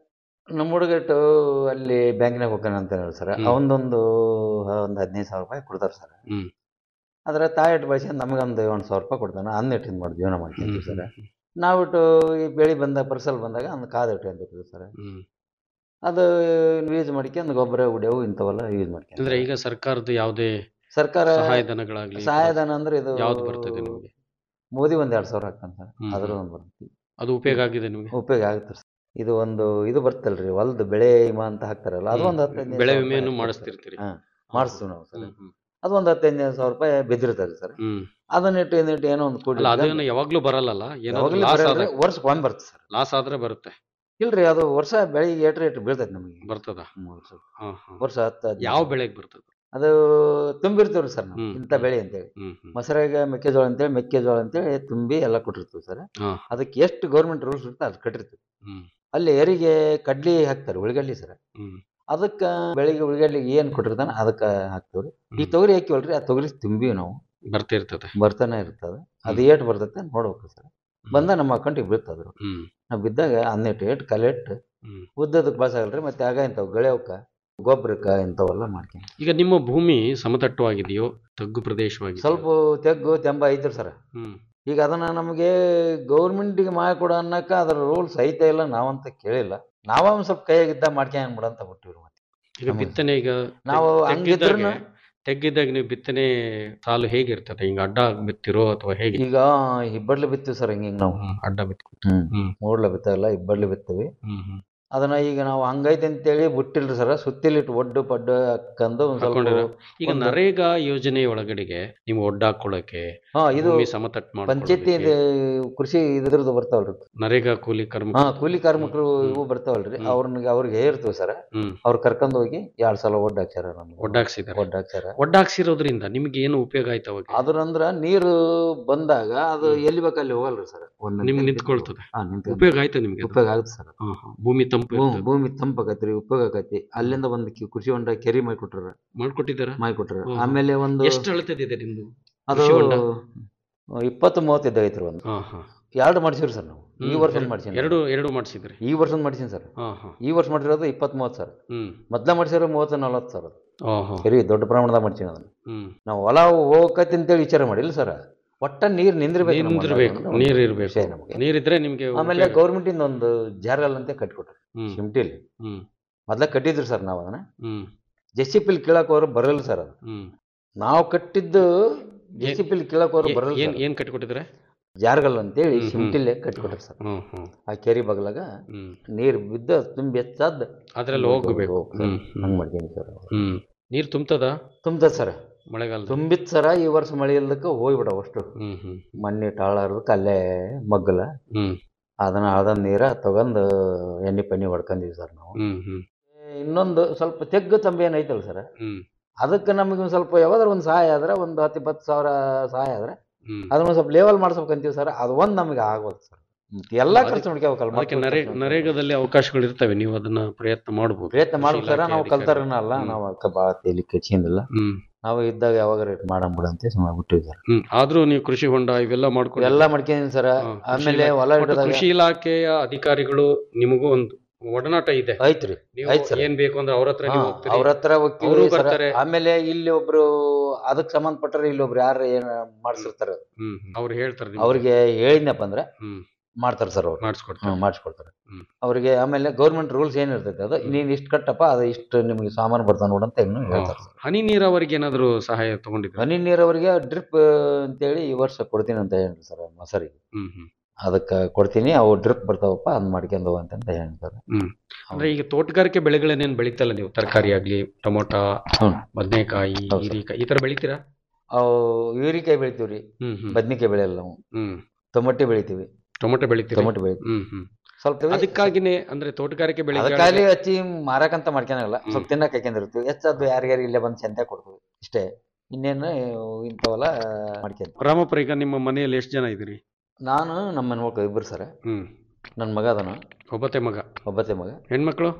H: ನಮ್ಮ ಹುಡುಗಟ್ಟು ಅಲ್ಲಿ ಬ್ಯಾಂಕಿನಾಗ ಹೋಗ್ತಾನೆ ಅಂತ ಹೇಳಿ ಸರ್
G: ಹ್ಮ್.
H: ಅವನದೊಂದು ಒಂದು ಹದಿನೈದು ಸಾವಿರ ರೂಪಾಯಿ ಕೊಡ್ತಾರೆ ಸರ್
G: ಹ್ಮ್.
H: ಅದರ ತಾಯಿಟ್ಟು ಬಳಸ್ಕೊಂಡು ನಮಗೊಂದು ಒಂದು ಸಾವಿರ ರೂಪಾಯಿ ಕೊಡ್ತಾನೆ ಅಂದಿಟ್ಟು ಮಾಡಿ ಜೀವನ ಮಾಡ್ತೀವಿ ಸರ್
G: ಹ್ಮ್.
H: ನಾವಿಟ್ಟು ಈ ಬೆಳೆ ಬಂದಾಗ ಪರ್ಸಲ್ ಬಂದಾಗ ಒಂದು ಕಾದು ಇಟ್ಟು ಅಂತ ಸರ್
G: ಹ್ಮ್.
H: ಅದು ಯೂಸ್ ಮಾಡ್ಕೊಂಡು ಗೊಬ್ಬರ ಉಡಿಯವು ಇಂಥವೆಲ್ಲ ಯೂಸ್ ಮಾಡ್ಕೊಂಡು
G: ಅಂದ್ರೆ ಈಗ ಸರ್ಕಾರದ ಯಾವುದೇ
H: ಸರ್ಕಾರ
G: ಸಹಾಯಧನಗಳಾಗ್ಲಿ
H: ಸಹಾಯಧನ ಅಂದ್ರೆ ಇದು
G: ಯಾವ್ದು ಬರ್ತದೆ ನಿಮಗೆ
H: ಮೋದಿ ಒಂದ್ ಎರಡ್ ಸಾವಿರ ಹಾಕ್ತಾನೆ ಸರ್
G: ಹ್ಮ್.
H: ಅದ್ರ ಒಂದು ಬರ್ತೈತಿ
G: ಅದು ಉಪಯೋಗ ಆಗಿದೆ ನಿಮಗೆ
H: ಉಪಯೋಗ ಆಗುತ್ತೆ ಸರ್ ಇದು ಒಂದು ಇದು ಬರ್ತಲ್ರಿ ಹೊಲ್ದ ಬೆಳೆ ವಿಮಾ ಅಂತ ಹಾಕ್ತಾರಲ್ಲ ಅದು ಒಂದು ಹತ್ತು ಹದಿನೈದು
G: ಬೆಳೆ
H: ಸಾವಿರ
G: ವಿಮೆಯನ್ನು
H: ರೂಪಾಯಿ
G: ಮಾಡಿಸ್ತಿರ್ತೀರಿ
H: ಹಾ, ಮಾಡಿಸ್ತೀವಿ ನಾವು ಸರ್
G: ಹ್ಮ್, ಹ್ಮ್.
H: ಅದು ಒಂದು ಹತ್ತು ಹದಿನೈದು ಸಾವಿರ ರೂಪಾಯಿ ಬಿದ್ದಿರ್ತದೆ ಸರ್
G: ಹ್ಮ್
H: ಅದನ್ನ ಇಟ್ಟು ಇದನ್ನಿಟ್ಟು ಏನೋ ಒಂದು ಕೂಡಿ
G: ಅಲ್ಲ ಅದೇನು ಯಾವಾಗ್ಲೂ ಬರಲ್ಲ ಏನಾದ್ರು ಲಾಸ್ ಆದ
H: ವರ್ಷಕ್ಕೆ ಒಂದ್ ಬರ್ತದೆ ಸರ್
G: ಲಾಸ್ ಆದ್ರೆ ಬರುತ್ತೆ
H: ಇಲ್ರಿ ಅದು ವರ್ಷ ಬೆಳಿಗ್ಗೆ ಏಟ್ರೆ ಏಟು ಬೀಳ್ತೈತೆ ನಮಗೆ
G: ಬರ್ತದ
H: ಹ್ಮ್, ವರ್ಷ
G: ಹಾ, ಹಾ.
H: ವರ್ಷ ಹತ್ತು ಹದಿನೈದು
G: ಯಾವ
H: ಸಾವಿರ.
G: ಬೆಳೆಗೆ ಬರ್ತದ
H: ಅದು ತುಂಬಿರ್ತೀವ್ರಿ ಸರ್ ನಾವು
G: ಹ್ಮ್.
H: ಇಂಥ ಬೆಳೆ ಅಂತೇಳಿ
G: ಹ್ಮ್ ಹ್ಮ್
H: ಮೊಸರಾಗ ಮೆಕ್ಕೆಜೋಳ ಅಂತೇಳಿ ಮೆಕ್ಕೆಜೋಳ ಅಂತೇಳಿ ತುಂಬಿ ಎಲ್ಲ ಕೊಟ್ಟಿರ್ತೀವಿ ಸರ್
G: ಹಾ.
H: ಅದಕ್ಕೆ ಎಷ್ಟು ಗೌರ್ಮೆಂಟ್ ರೂಲ್ಸ್ ಇರುತ್ತೆ ಅದು ಕಟ್ಟಿರ್ತೀವಿ
G: ಹ್ಮ್
H: ಅಲ್ಲಿ ಎರಿಗೆ ಕಡ್ಲಿ ಹಾಕ್ತಾರೆ ಉಳಿಗಡ್ಲಿ ಸರ್
G: ಹ್ಮ್
H: ಅದಕ್ಕೆ ಬೆಳಿಗ್ಗೆ ಉಳಿಗಡ್ಲಿಗೆ ಏನು ಕೊಟ್ಟಿರ್ತಾನೆ ಅದಕ್ಕೆ ಹಾಕ್ತೀವ್ರಿ ಈ
G: ಹ್ಮ್.
H: ತೊಗರಿ ಹಾಕಿವಲ್ರಿ ಆ ತೊಗರಿ ತುಂಬಿವಿ ನಾವು
G: ಬರ್ತಿರ್ತದೆ
H: ಬರ್ತಾನೆ ಇರ್ತದೆ ಅದು ಏಟ್ ಬರ್ತೈತೆ ನೋಡ್ಬೇಕು ಸರ್ ಬಂದ ನಮ್ಮ ಅಕೌಂಟಿಗೆ ಬೀಳ್ತದೆ ಅದು.
G: ಹ್ಮ್
H: ನಾವು ಬಿದ್ದಾಗ ಹನ್ನೆಟ್ಟು ಏಟ್ ಕಲೆಟ್
G: ಹ್ಮ್
H: ಉದ್ದದಕ್ಕೆ ಬಳಸಾಗಲ್ರಿ ಮತ್ತೆ ಆಗ ಇಂಥವು ಗಳೆವಕ್ಕ ಗೊಬ್ಬರಕ್ಕೆ ಇಂಥವೆಲ್ಲ ಮಾಡ್ತೀನಿ
G: ಈಗ ನಿಮ್ಮ ಭೂಮಿ ಸಮತಟ್ಟವಾಗಿದೆಯೋ ತಗ್ಗು ಪ್ರದೇಶವಾಗಿದೆ
H: ಸ್ವಲ್ಪ ತೆಗ್ಗು ತೆಂಬ ಐತ್ರಿ ಸರ್
G: ಹ್ಮ್
H: ಈಗ ಅದನ್ನ ನಮಗೆ ಗೌರ್ಮೆಂಟಿಗೆ ಮಾಡಿಕೊಡ ಅನ್ನಕ ಅದರ ರೂಲ್ಸ್ ಐತೆ ಇಲ್ಲ ನಾವಂತ ಕೇಳಿಲ್ಲ ನಾವ ಒಂದ್ ಸ್ವಲ್ಪ ಕೈಯಾಗಿದ್ದ ಮಾಡ್ಕೊಂಡ್ ಬಿಡ ಅಂತ ಬಿಟ್ಟಿವ್ರಿ ಮತ್ತೆ
G: ಈಗ
H: ನಮಗೆ-
G: ಬಿತ್ತನೆ ಈಗ
H: ನಾವು
G: ತೆಗ್-
H: ಹಂಗಿದ್ರೂ
G: ತೆಗ್ಗಿದ್ದಾಗ ತೆಗ್ಗಿದ್ದಾಗ ನೀವು ಬಿತ್ತನೆ ಸಾಲು ಹೇಗಿರ್ತದೆ ಹಿಂಗ ಅಡ್ಡ ಬಿತ್ತಿರೋ ಅಥವಾ ಹೇಗೆ
H: ಈಗ ಇಬ್ಬಡ್ಲಿ ಬಿತ್ತೀವಿ ಸರ್ ಹಿಂಗ ನಾವು
G: ಹ್ಮ್, ಅಡ್ಡ ಬಿತ್ತು
H: ಹ್ಮ್
G: ಹ್ಮ್.
H: ಮೂಡ್ಲ ಬಿತ್ತಾಗಲ್ಲ ಇಬ್ಬಡ್ಲಿ ಬಿತ್ತೀವಿ
G: ಹ್ಮ್ ಹ್ಮ್
H: ಅದನ್ನ ಈಗ ನಾವು ಹಂಗೈತೆ ಅಂತೇಳಿ ಬಿಟ್ಟಿಲ್ರಿ ಸರ್ ಸುತ್ತಿಲಿಟ್ಟು ಒಡ್ಡು ಪಡ್ಡು ಹಾಕಂದು ಒಂದ್ ಸ್ವಲ್ಪ
G: ಹಾಕೊಂಡಿರ ಈಗ
H: ಒಂದು-
G: ನರೇಗಾ ಯೋಜನೆ ಒಳಗಡೆಗೆ ನೀವು ಒಡ್ಡಾಕೊಳ್ಳಕ್ಕೆ
H: ಹಾ ಇದು
G: ಭೂಮಿ ಸಮತಟ್ಟು
H: ಪಂಚಾಯತಿ
G: ಮಾಡ್ಕೊಳ್ಳೋದಕ್ಕೆ
H: ಕೃಷಿ ಇದ್ರದ್ದು ಬರ್ತಾವಲ್ರಿ
G: ನರೇಗಾ ಕೂಲಿ ಕರ್ಮ
H: ಹಾ ಕೂಲಿ ಕಾರ್ಮಿಕರು
G: ಹ್ಮ್.
H: ಇವು ಬರ್ತಾವಲ್ರಿ
G: ಹ್ಮ್.
H: ಅವ್ರನ್ನ ಅವ್ರಿಗೆ ಇರ್ತೇವೆ ಸರ್
G: ಹ್ಮ್
H: ಅವ್ರು ಕರ್ಕೊಂಡ್ ಹೋಗಿ ಎರಡ್ ಸಲ ಒಡ್ಡು ಹಾಕ್ಯಾರ ನಮ್ಗೆ
G: ಒಡ್ಡಾಕ್ಸಿದಾರೆ
H: ಒಡ್ಡು ಹಾಕ್ಯಾರ
G: ಒಡ್ಡಾಕ್ಸಿರೋದ್ರಿಂದ ನಿಮ್ಗೆ ಏನು ಉಪಯೋಗ ಆಯ್ತು ಅವಾಗ
H: ಅದ್ರಂದ್ರ ನೀರು ಬಂದಾಗ ಅದು ಎಲ್ಲಿ ಬೇಕಲ್ಲಿ ಹೋಗಲ್ರಿ ಸರ್
G: ನಿಮ್ಗೆ ನಿಂತ್ಕೊಳ್ತದೆ
H: ಹಾ ನಿಂತ್ಕೊಂಡ್
G: ಉಪಯೋಗ ಆಯ್ತು ನಿಮ್ಗೆ ಅದು?
H: ಉಪಯೋಗ ಆಗುತ್ತೆ ಸರ್
G: ಹಾ, ಹಾ. ಭೂಮಿ ತಂಪು
H: ಭೂಮಿ
G: ಇರ್ತದೆ.
H: ಭೂಮಿ ತಂಪಾಕತ್ರಿ ಉಪಯೋಗ ಆಕತಿ ಅಲ್ಲಿಂದ ಒಂದು ಕಿ- ಕೃಷಿ ಹೊಂಡ ಕೆರಿ ಮಾಡಿ ಕೊಟ್ರ
G: ಮಾಡ್ಕೊಟ್ಟಿದ್ದಾರ
H: ಮಾಡಿ ಕೊಟ್ರ
G: ಹ್ಮ್.
H: ಆಮೇಲೆ ಒಂದು
G: ಎಷ್ಟು ಅಳತೆದಿದೆ ನಿಮ್ದು
H: ಅದು
G: ಕೃಷಿ ಹೊಂಡ?
H: ಇಪ್ಪತ್ತು ಮೂವತ್ತಿದ್ದ ಐತ್ರಿ ಒಂದು
G: ಹಾ ಹಾ
H: ಎರಡು ಮಾಡ್ಸಿವ್ರಿ ಸರ್ ನಾವು ಈ
G: ಹ್ಮ್,
H: ವರ್ಷ
G: ಎರಡು-
H: ಮಾಡ್ಸೀನಿ
G: ಎರಡು ಎರಡು ಮಾಡಿಸಿದ್ರಿ
H: ಈ ವರ್ಷ ಮಾಡ್ಸೀನಿ ಸರ್
G: ಹಾ ಹಾ
H: ಈ ವರ್ಷ ಮಾಡಿರೋದು ಇಪ್ಪತ್ತ್ ಮೂವತ್ತು ಸರ್
G: ಹ್ಮ್
H: ಮೊದ್ಲ ಮಾಡ್ಸಿರೋ ಮೂವತ್ತು ನಲ್ವತ್ತು ಸರ್
G: ಓ ಹೋ
H: ಕೆರಿ ದೊಡ್ಡ ಪ್ರಮಾಣದಾಗ ಮಾಡ್ಸೀನಿ ಅದನ್ನ
G: ಹ್ಮ್
H: ನಾವು ಹೊಲ ಹೋಗಕತ್ತಿ ಅಂತೇಳಿ ವಿಚಾರ ಮಾಡಿಲ್ಲ ಸರ್ ಒಟ್ಟ ನೀರ್ ನಿಂದಿರ್ಬೇಕು ನಮ್ಮ
G: ನಿಂದಿರ್ಬೇಕು
H: ಹೊಲದಲ್ಲಿ.
G: ನೀರ್
H: ಒಂದು
G: ಇರ್ಬೇಕು
H: ವಿಷಯ ನಮಗೆ
G: ನೀರಿದ್ರೆ ನಿಮ್ಗೆ
H: ಆಮೇಲೆ
G: ಉಪಯೋಗ.
H: ಗೌರ್ಮೆಂಟ್ ಇಂದ ಒಂದು ಜಾರಲ್ ಅಂತ ಕಟ್ಕೊಟ್ರು
G: ಹ್ಮ್
H: ಶಿಮ್ಟಿಲಿ
G: ಹ್ಮ್
H: ಮೊದ್ಲ ಕಟ್ಟಿದ್ರು ಸರ್ ನಾವು ಅದನ್ನ
G: ಹ್ಮ್
H: ಜೆಸಿಪಿಲ್ ಕೀಳಕ್ ಹೋದ್ರೆ ಬರಲ್ಲ ಸರ್ ಅದು
G: ಹ್ಮ್
H: ನಾವು ಕಟ್ಟಿದ್ದು ಜೆಸಿಪಿಲ್ ಕೀಳಕ್ ಹೋದ್ರೆ
G: ಏ-
H: ಬರಲ್ಲ
G: ಏನ್
H: ಸರ್.
G: ಏನ್ ಕಟ್ಟಿಕೊಟ್ಟಿದ್ರೆ
H: ಜಾರಗಲ್ ಅಂತೇಳಿ
G: ಹ್ಮ್, ಹ್ಮ್.
H: ಶಿಮ್ಟಿಲ್ಲೇ ಕಟ್ಕೊಟ್ರು ಸರ್
G: ಹ್ಮ್ ಹ್ಮ್
H: ಆ ಕೆರಿ ಬಗಲಾಗ
G: ಹ್ಮ್
H: ನೀರ್ ಬಿದ್ದ ತುಂಬಿ ಎತ್ತದ್
G: ಅದ್ರಲ್ಲಿ ಹೋಗ್ಬೇಕು ಹ್ಮ್
H: ಹಂಗ್ ಮಾಡ್ತೀನಿ ಸರ್
G: ಹ್ಮ್ ನೀರ್ ತುಂಬ್ತದ
H: ತುಂಬದ ಸರ್
G: ಮಳೆಗಾಲ
H: ತುಂಬಿತ್ ಸರ ಈ ವರ್ಷ ಮಳೆ ಇಲ್ದಕ್ಕ ಹೋಗ್ಬಿಡ ಅಷ್ಟು
G: ಹ್ಮ್ ಹ್ಮ್
H: ಮಣ್ಣಿ ಟಾಳಾರ್ದಕ್ಕೆ ಅಲ್ಲೇ ಮಗ್ಗಲ
G: ಹ್ಮ್
H: ಅದನ್ನ ಅದ ನೀರ ತಗೊಂಡು ಎಣ್ಣೆ ಪಣ್ಣಿ ಹೊಡ್ಕೊಂಡಿವಿ ಸರ್ ನಾವು
G: ಹ್ಮ್ ಹ್ಮ್
H: ಇನ್ನೊಂದು ಸ್ವಲ್ಪ ತೆಗ್ಗು ತಂಬಿ ಏನ್ ಐತಲ್ಲ ಸರ್
G: ಹ್ಮ್
H: ಅದಕ್ಕೆ ನಮಗೆ ಒಂದು ಸ್ವಲ್ಪ ಯಾವ್ದಾರ ಒಂದು ಸಹಾಯ ಆದ್ರೆ ಒಂದು ಹತ್ತು ಇಪ್ಪತ್ತು ಸಾವಿರ ಸಹಾಯ ಆದ್ರೆ
G: ಹ್ಮ್
H: ಅದನ್ನ ಸ್ವಲ್ಪ ಲೇವಲ್ ಮಾಡ್ಸ್ಬೇಕಂತೀವಿ ಸರ್ ಅದು ಒಂದು ನಮಗೆ ಆಗೋದು ಸರ್ ಎಲ್ಲ
G: ಅದಕ್ಕೆ-
H: ಖರ್ಚು ಮಾಡ್ಕೋಬೇಕಲ್ಲ
G: ಅದಕ್ಕೆ
H: ಮಕ್ಳು
G: ನರೇ
H: ಖರ್ಚು
G: ನರೇಗಾದಲ್ಲಿ ಅವಕಾಶಗಳು ಇರ್ತವೆ ನೀವು ಅದನ್ನ ಪ್ರಯತ್ನ ಮಾಡಬಹುದು
H: ಪ್ರಯತ್ನ ಮಾಡ್ಬೇಕು ಸರ್ ನಾವು ಕಲ್ತಾರನ ಅಲ್ಲ
G: ಹ್ಮ್.
H: ನಾವು ಅಕ್ಕ ಭಾಳ ತೇಲಿ ಕೆಚ್ಚಿಂದಿಲ್ಲ
G: ಹ್ಮ್
H: ನಾವು ಇದ್ದಾಗ ಯಾವಾಗ ರೇಟ್ ಮಾಡಂಬಿಡಂತೆ ಸುಮ್ಮನೆ ಬಿಟ್ಟಿವಿ ಸರ್
G: ಹ್ಮ್ ಆದ್ರೂ ನೀವು ಕೃಷಿ ಹೊಂಡ ಇವೆಲ್ಲ ಮಾಡ್ಕೊಂಡು
H: ಎಲ್ಲ ಮಾಡ್ಕೊಂಡಿದ್ದೀನಿ ಸರ್
G: ಹಾ, ಕೃಷಿ
H: ಆಮೇಲೆ
G: ಇಲಾಖೆ-
H: ಹೊಲ
G: ಒಟ್ಟು
H: ಹಿಡಿದಾಗ
G: ಕೃಷಿ ಇಲಾಖೆಯ ಅಧಿಕಾರಿಗಳು ನಿಮಗೂ ಒಂದು ಒಡನಾಟ ಇದೆ
H: ಐತ್ರಿ
G: ನೀವು
H: ಆಯ್ತ್ ಸರ್.
G: ಏನ್ ಬೇಕು ಅಂದ್ರೆ ಅವ್ರ ಹತ್ರ ನೀವು ಹೋಗ್ತೀರಿ
H: ಅವ್ರ ಹತ್ರ
G: ಅವ್ರು
H: ಹೋಗ್ತೀವಿ ಸರ್
G: ಬರ್ತಾರೆ.
H: ಆಮೇಲೆ ಇಲ್ಲಿ ಒಬ್ರು ಅದಕ್ಕೆ ಸಂಬಂಧಪಟ್ಟರೆ ಇಲ್ಲಿ ಒಬ್ರು ಯಾರು ಏನ್ ಮಾಡ್ಸಿರ್ತಾರ
G: ಹ್ಮ್ ಅವ್ರು ಹೇಳ್ತಾರೆ ನಿಮ್ಗೆ.
H: ಅವ್ರಿಗೆ ಹೇಳಿದ್ನಪ್ಪ ಅಂದ್ರೆ
G: ಹ್ಮ್
H: ಮಾಡ್ತಾರೆ ಸರ್ ಅವ್ರು
G: ಮಾಡಿಸ್ಕೊಡ್ತಾರೆ
H: ಹ್ಮ್ ಮಾಡಿಸ್ಕೊಡ್ತಾರೆ
G: ಹ್ಮ್.
H: ಅವ್ರಿಗೆ ಆಮೇಲೆ ಗೌರ್ಮೆಂಟ್ ರೂಲ್ಸ್ ಏನಿರ್ತೈತೆ ಅದು ನೀನ್ ಇಷ್ಟು ಕಟ್ಟಪ್ಪ ಅದು ಇಷ್ಟು ನಿಮಗೆ ಸಾಮಾನು ಬರ್ತಾವ ನೋಡಂತ ಇನ್ನು ಹೇಳ್ತಾರೆ ಸರ್
G: ಹನಿ ನೀರಾವರಿಗೆ ಏನಾದ್ರು ಸಹಾಯ ತಗೊಂಡಿದ್ರೆ
H: ಹನಿ ನೀರಾವರಿಗೆ ಡ್ರಿಪ್ ಅಂತೇಳಿ ಈ ವರ್ಷ ಕೊಡ್ತೀನಿ ಅಂತ ಹೇಳಿ ಸರ್ ಮಸರಿಗೆ
G: ಹ್ಮ್ ಹ್ಮ್
H: ಅದಕ್ಕೆ ಕೊಡ್ತೀನಿ ಅವು ಡ್ರಿಪ್ ಬರ್ತಾವಪ್ಪ ಅದನ್ನ ಮಾಡ್ಕೊಂಡು ಹೋಗು ಅಂತ ಹೇಳ್ತಾರೆ
G: ಹ್ಮ್ ಅಂದ್ರೆ ಈಗ ತೋಟಗಾರಿಕೆ ಬೆಳೆಗಳನ್ನೇನ್ ಬೆಳಿತಲ್ಲ ನೀವು ತರಕಾರಿ ಆಗ್ಲಿ ಟೊಮೊಟೊ
H: ಹ್ಮ್.
G: ಬದನೆಕಾಯಿ
H: ಹೌದು ಸರ್.
G: ಹೀರಿಕಾಯಿ ಈ ತರ ಬೆಳಿತೀರಾ
H: ಅವು ಹೀರಿಕಾಯಿ ಬೆಳಿತೀವಿ ರೀ
G: ಹ್ಮ್ ಹ್ಮ್
H: ಬದ್ನಿಕಾಯಿ ಬೆಳೆಯಲ್ಲ ನಾವು
G: ಹ್ಮ್
H: ಟೊಮೊಟೊ ಬೆಳಿತೀವಿ
G: ಟೊಮೊಟೊ ಬೆಳಿತೀರಿ
H: ಟೊಮೊಟೊ ಬೆಳಿತೀವಿ
G: ಹ್ಮ್ ಹ್ಮ್
H: ಸ್ವಲ್ಪ
G: ಅದಕ್ಕಾಗಿನೇ ಅಂದ್ರೆ ತೋಟಗಾರಿಕೆ ಬೆಳೆ
H: ಅದಕ್ಕಾಗಿ ಹಚ್ಚಿ ಮಾರಕಂತ ಮಾಡ್ಕೊಳಲ್ಲ ಸ್ವಲ್ಪ ತಿನ್ನಕ್ ಹಾಕೊಂಡಿರ್ತೀವಿ ಹೆಚ್ಚದ್ದು ಯಾರಿಗಾರು ಇಲ್ಲೇ ಬಂದು ಚಂದ ಕೊಡ್ತೀವಿ ಇಷ್ಟೇ ಇನ್ನೇನು ಇಂಥವೆಲ್ಲ ಮಾಡ್ಕೊಂತ
G: ರಾಮಪ್ಪ ಈಗ ನಿಮ್ಮ ಮನೆಯಲ್ಲಿ ಎಷ್ಟು ಜನ ಇದ್ದೀರಿ
H: ನಾನು ನಮ್ಮ ಹೆಣ್ಮಕ್ಳು ಇಬ್ಬರು ಸರ್
G: ಹ್ಮ್
H: ನನ್ನ ಮಗ ಅದನು
G: ಒಬ್ಬತ್ತೆ ಮಗ
H: ಒಬ್ಬತ್ತೆ ಮಗ
G: ಹೆಣ್ಮಕ್ಳು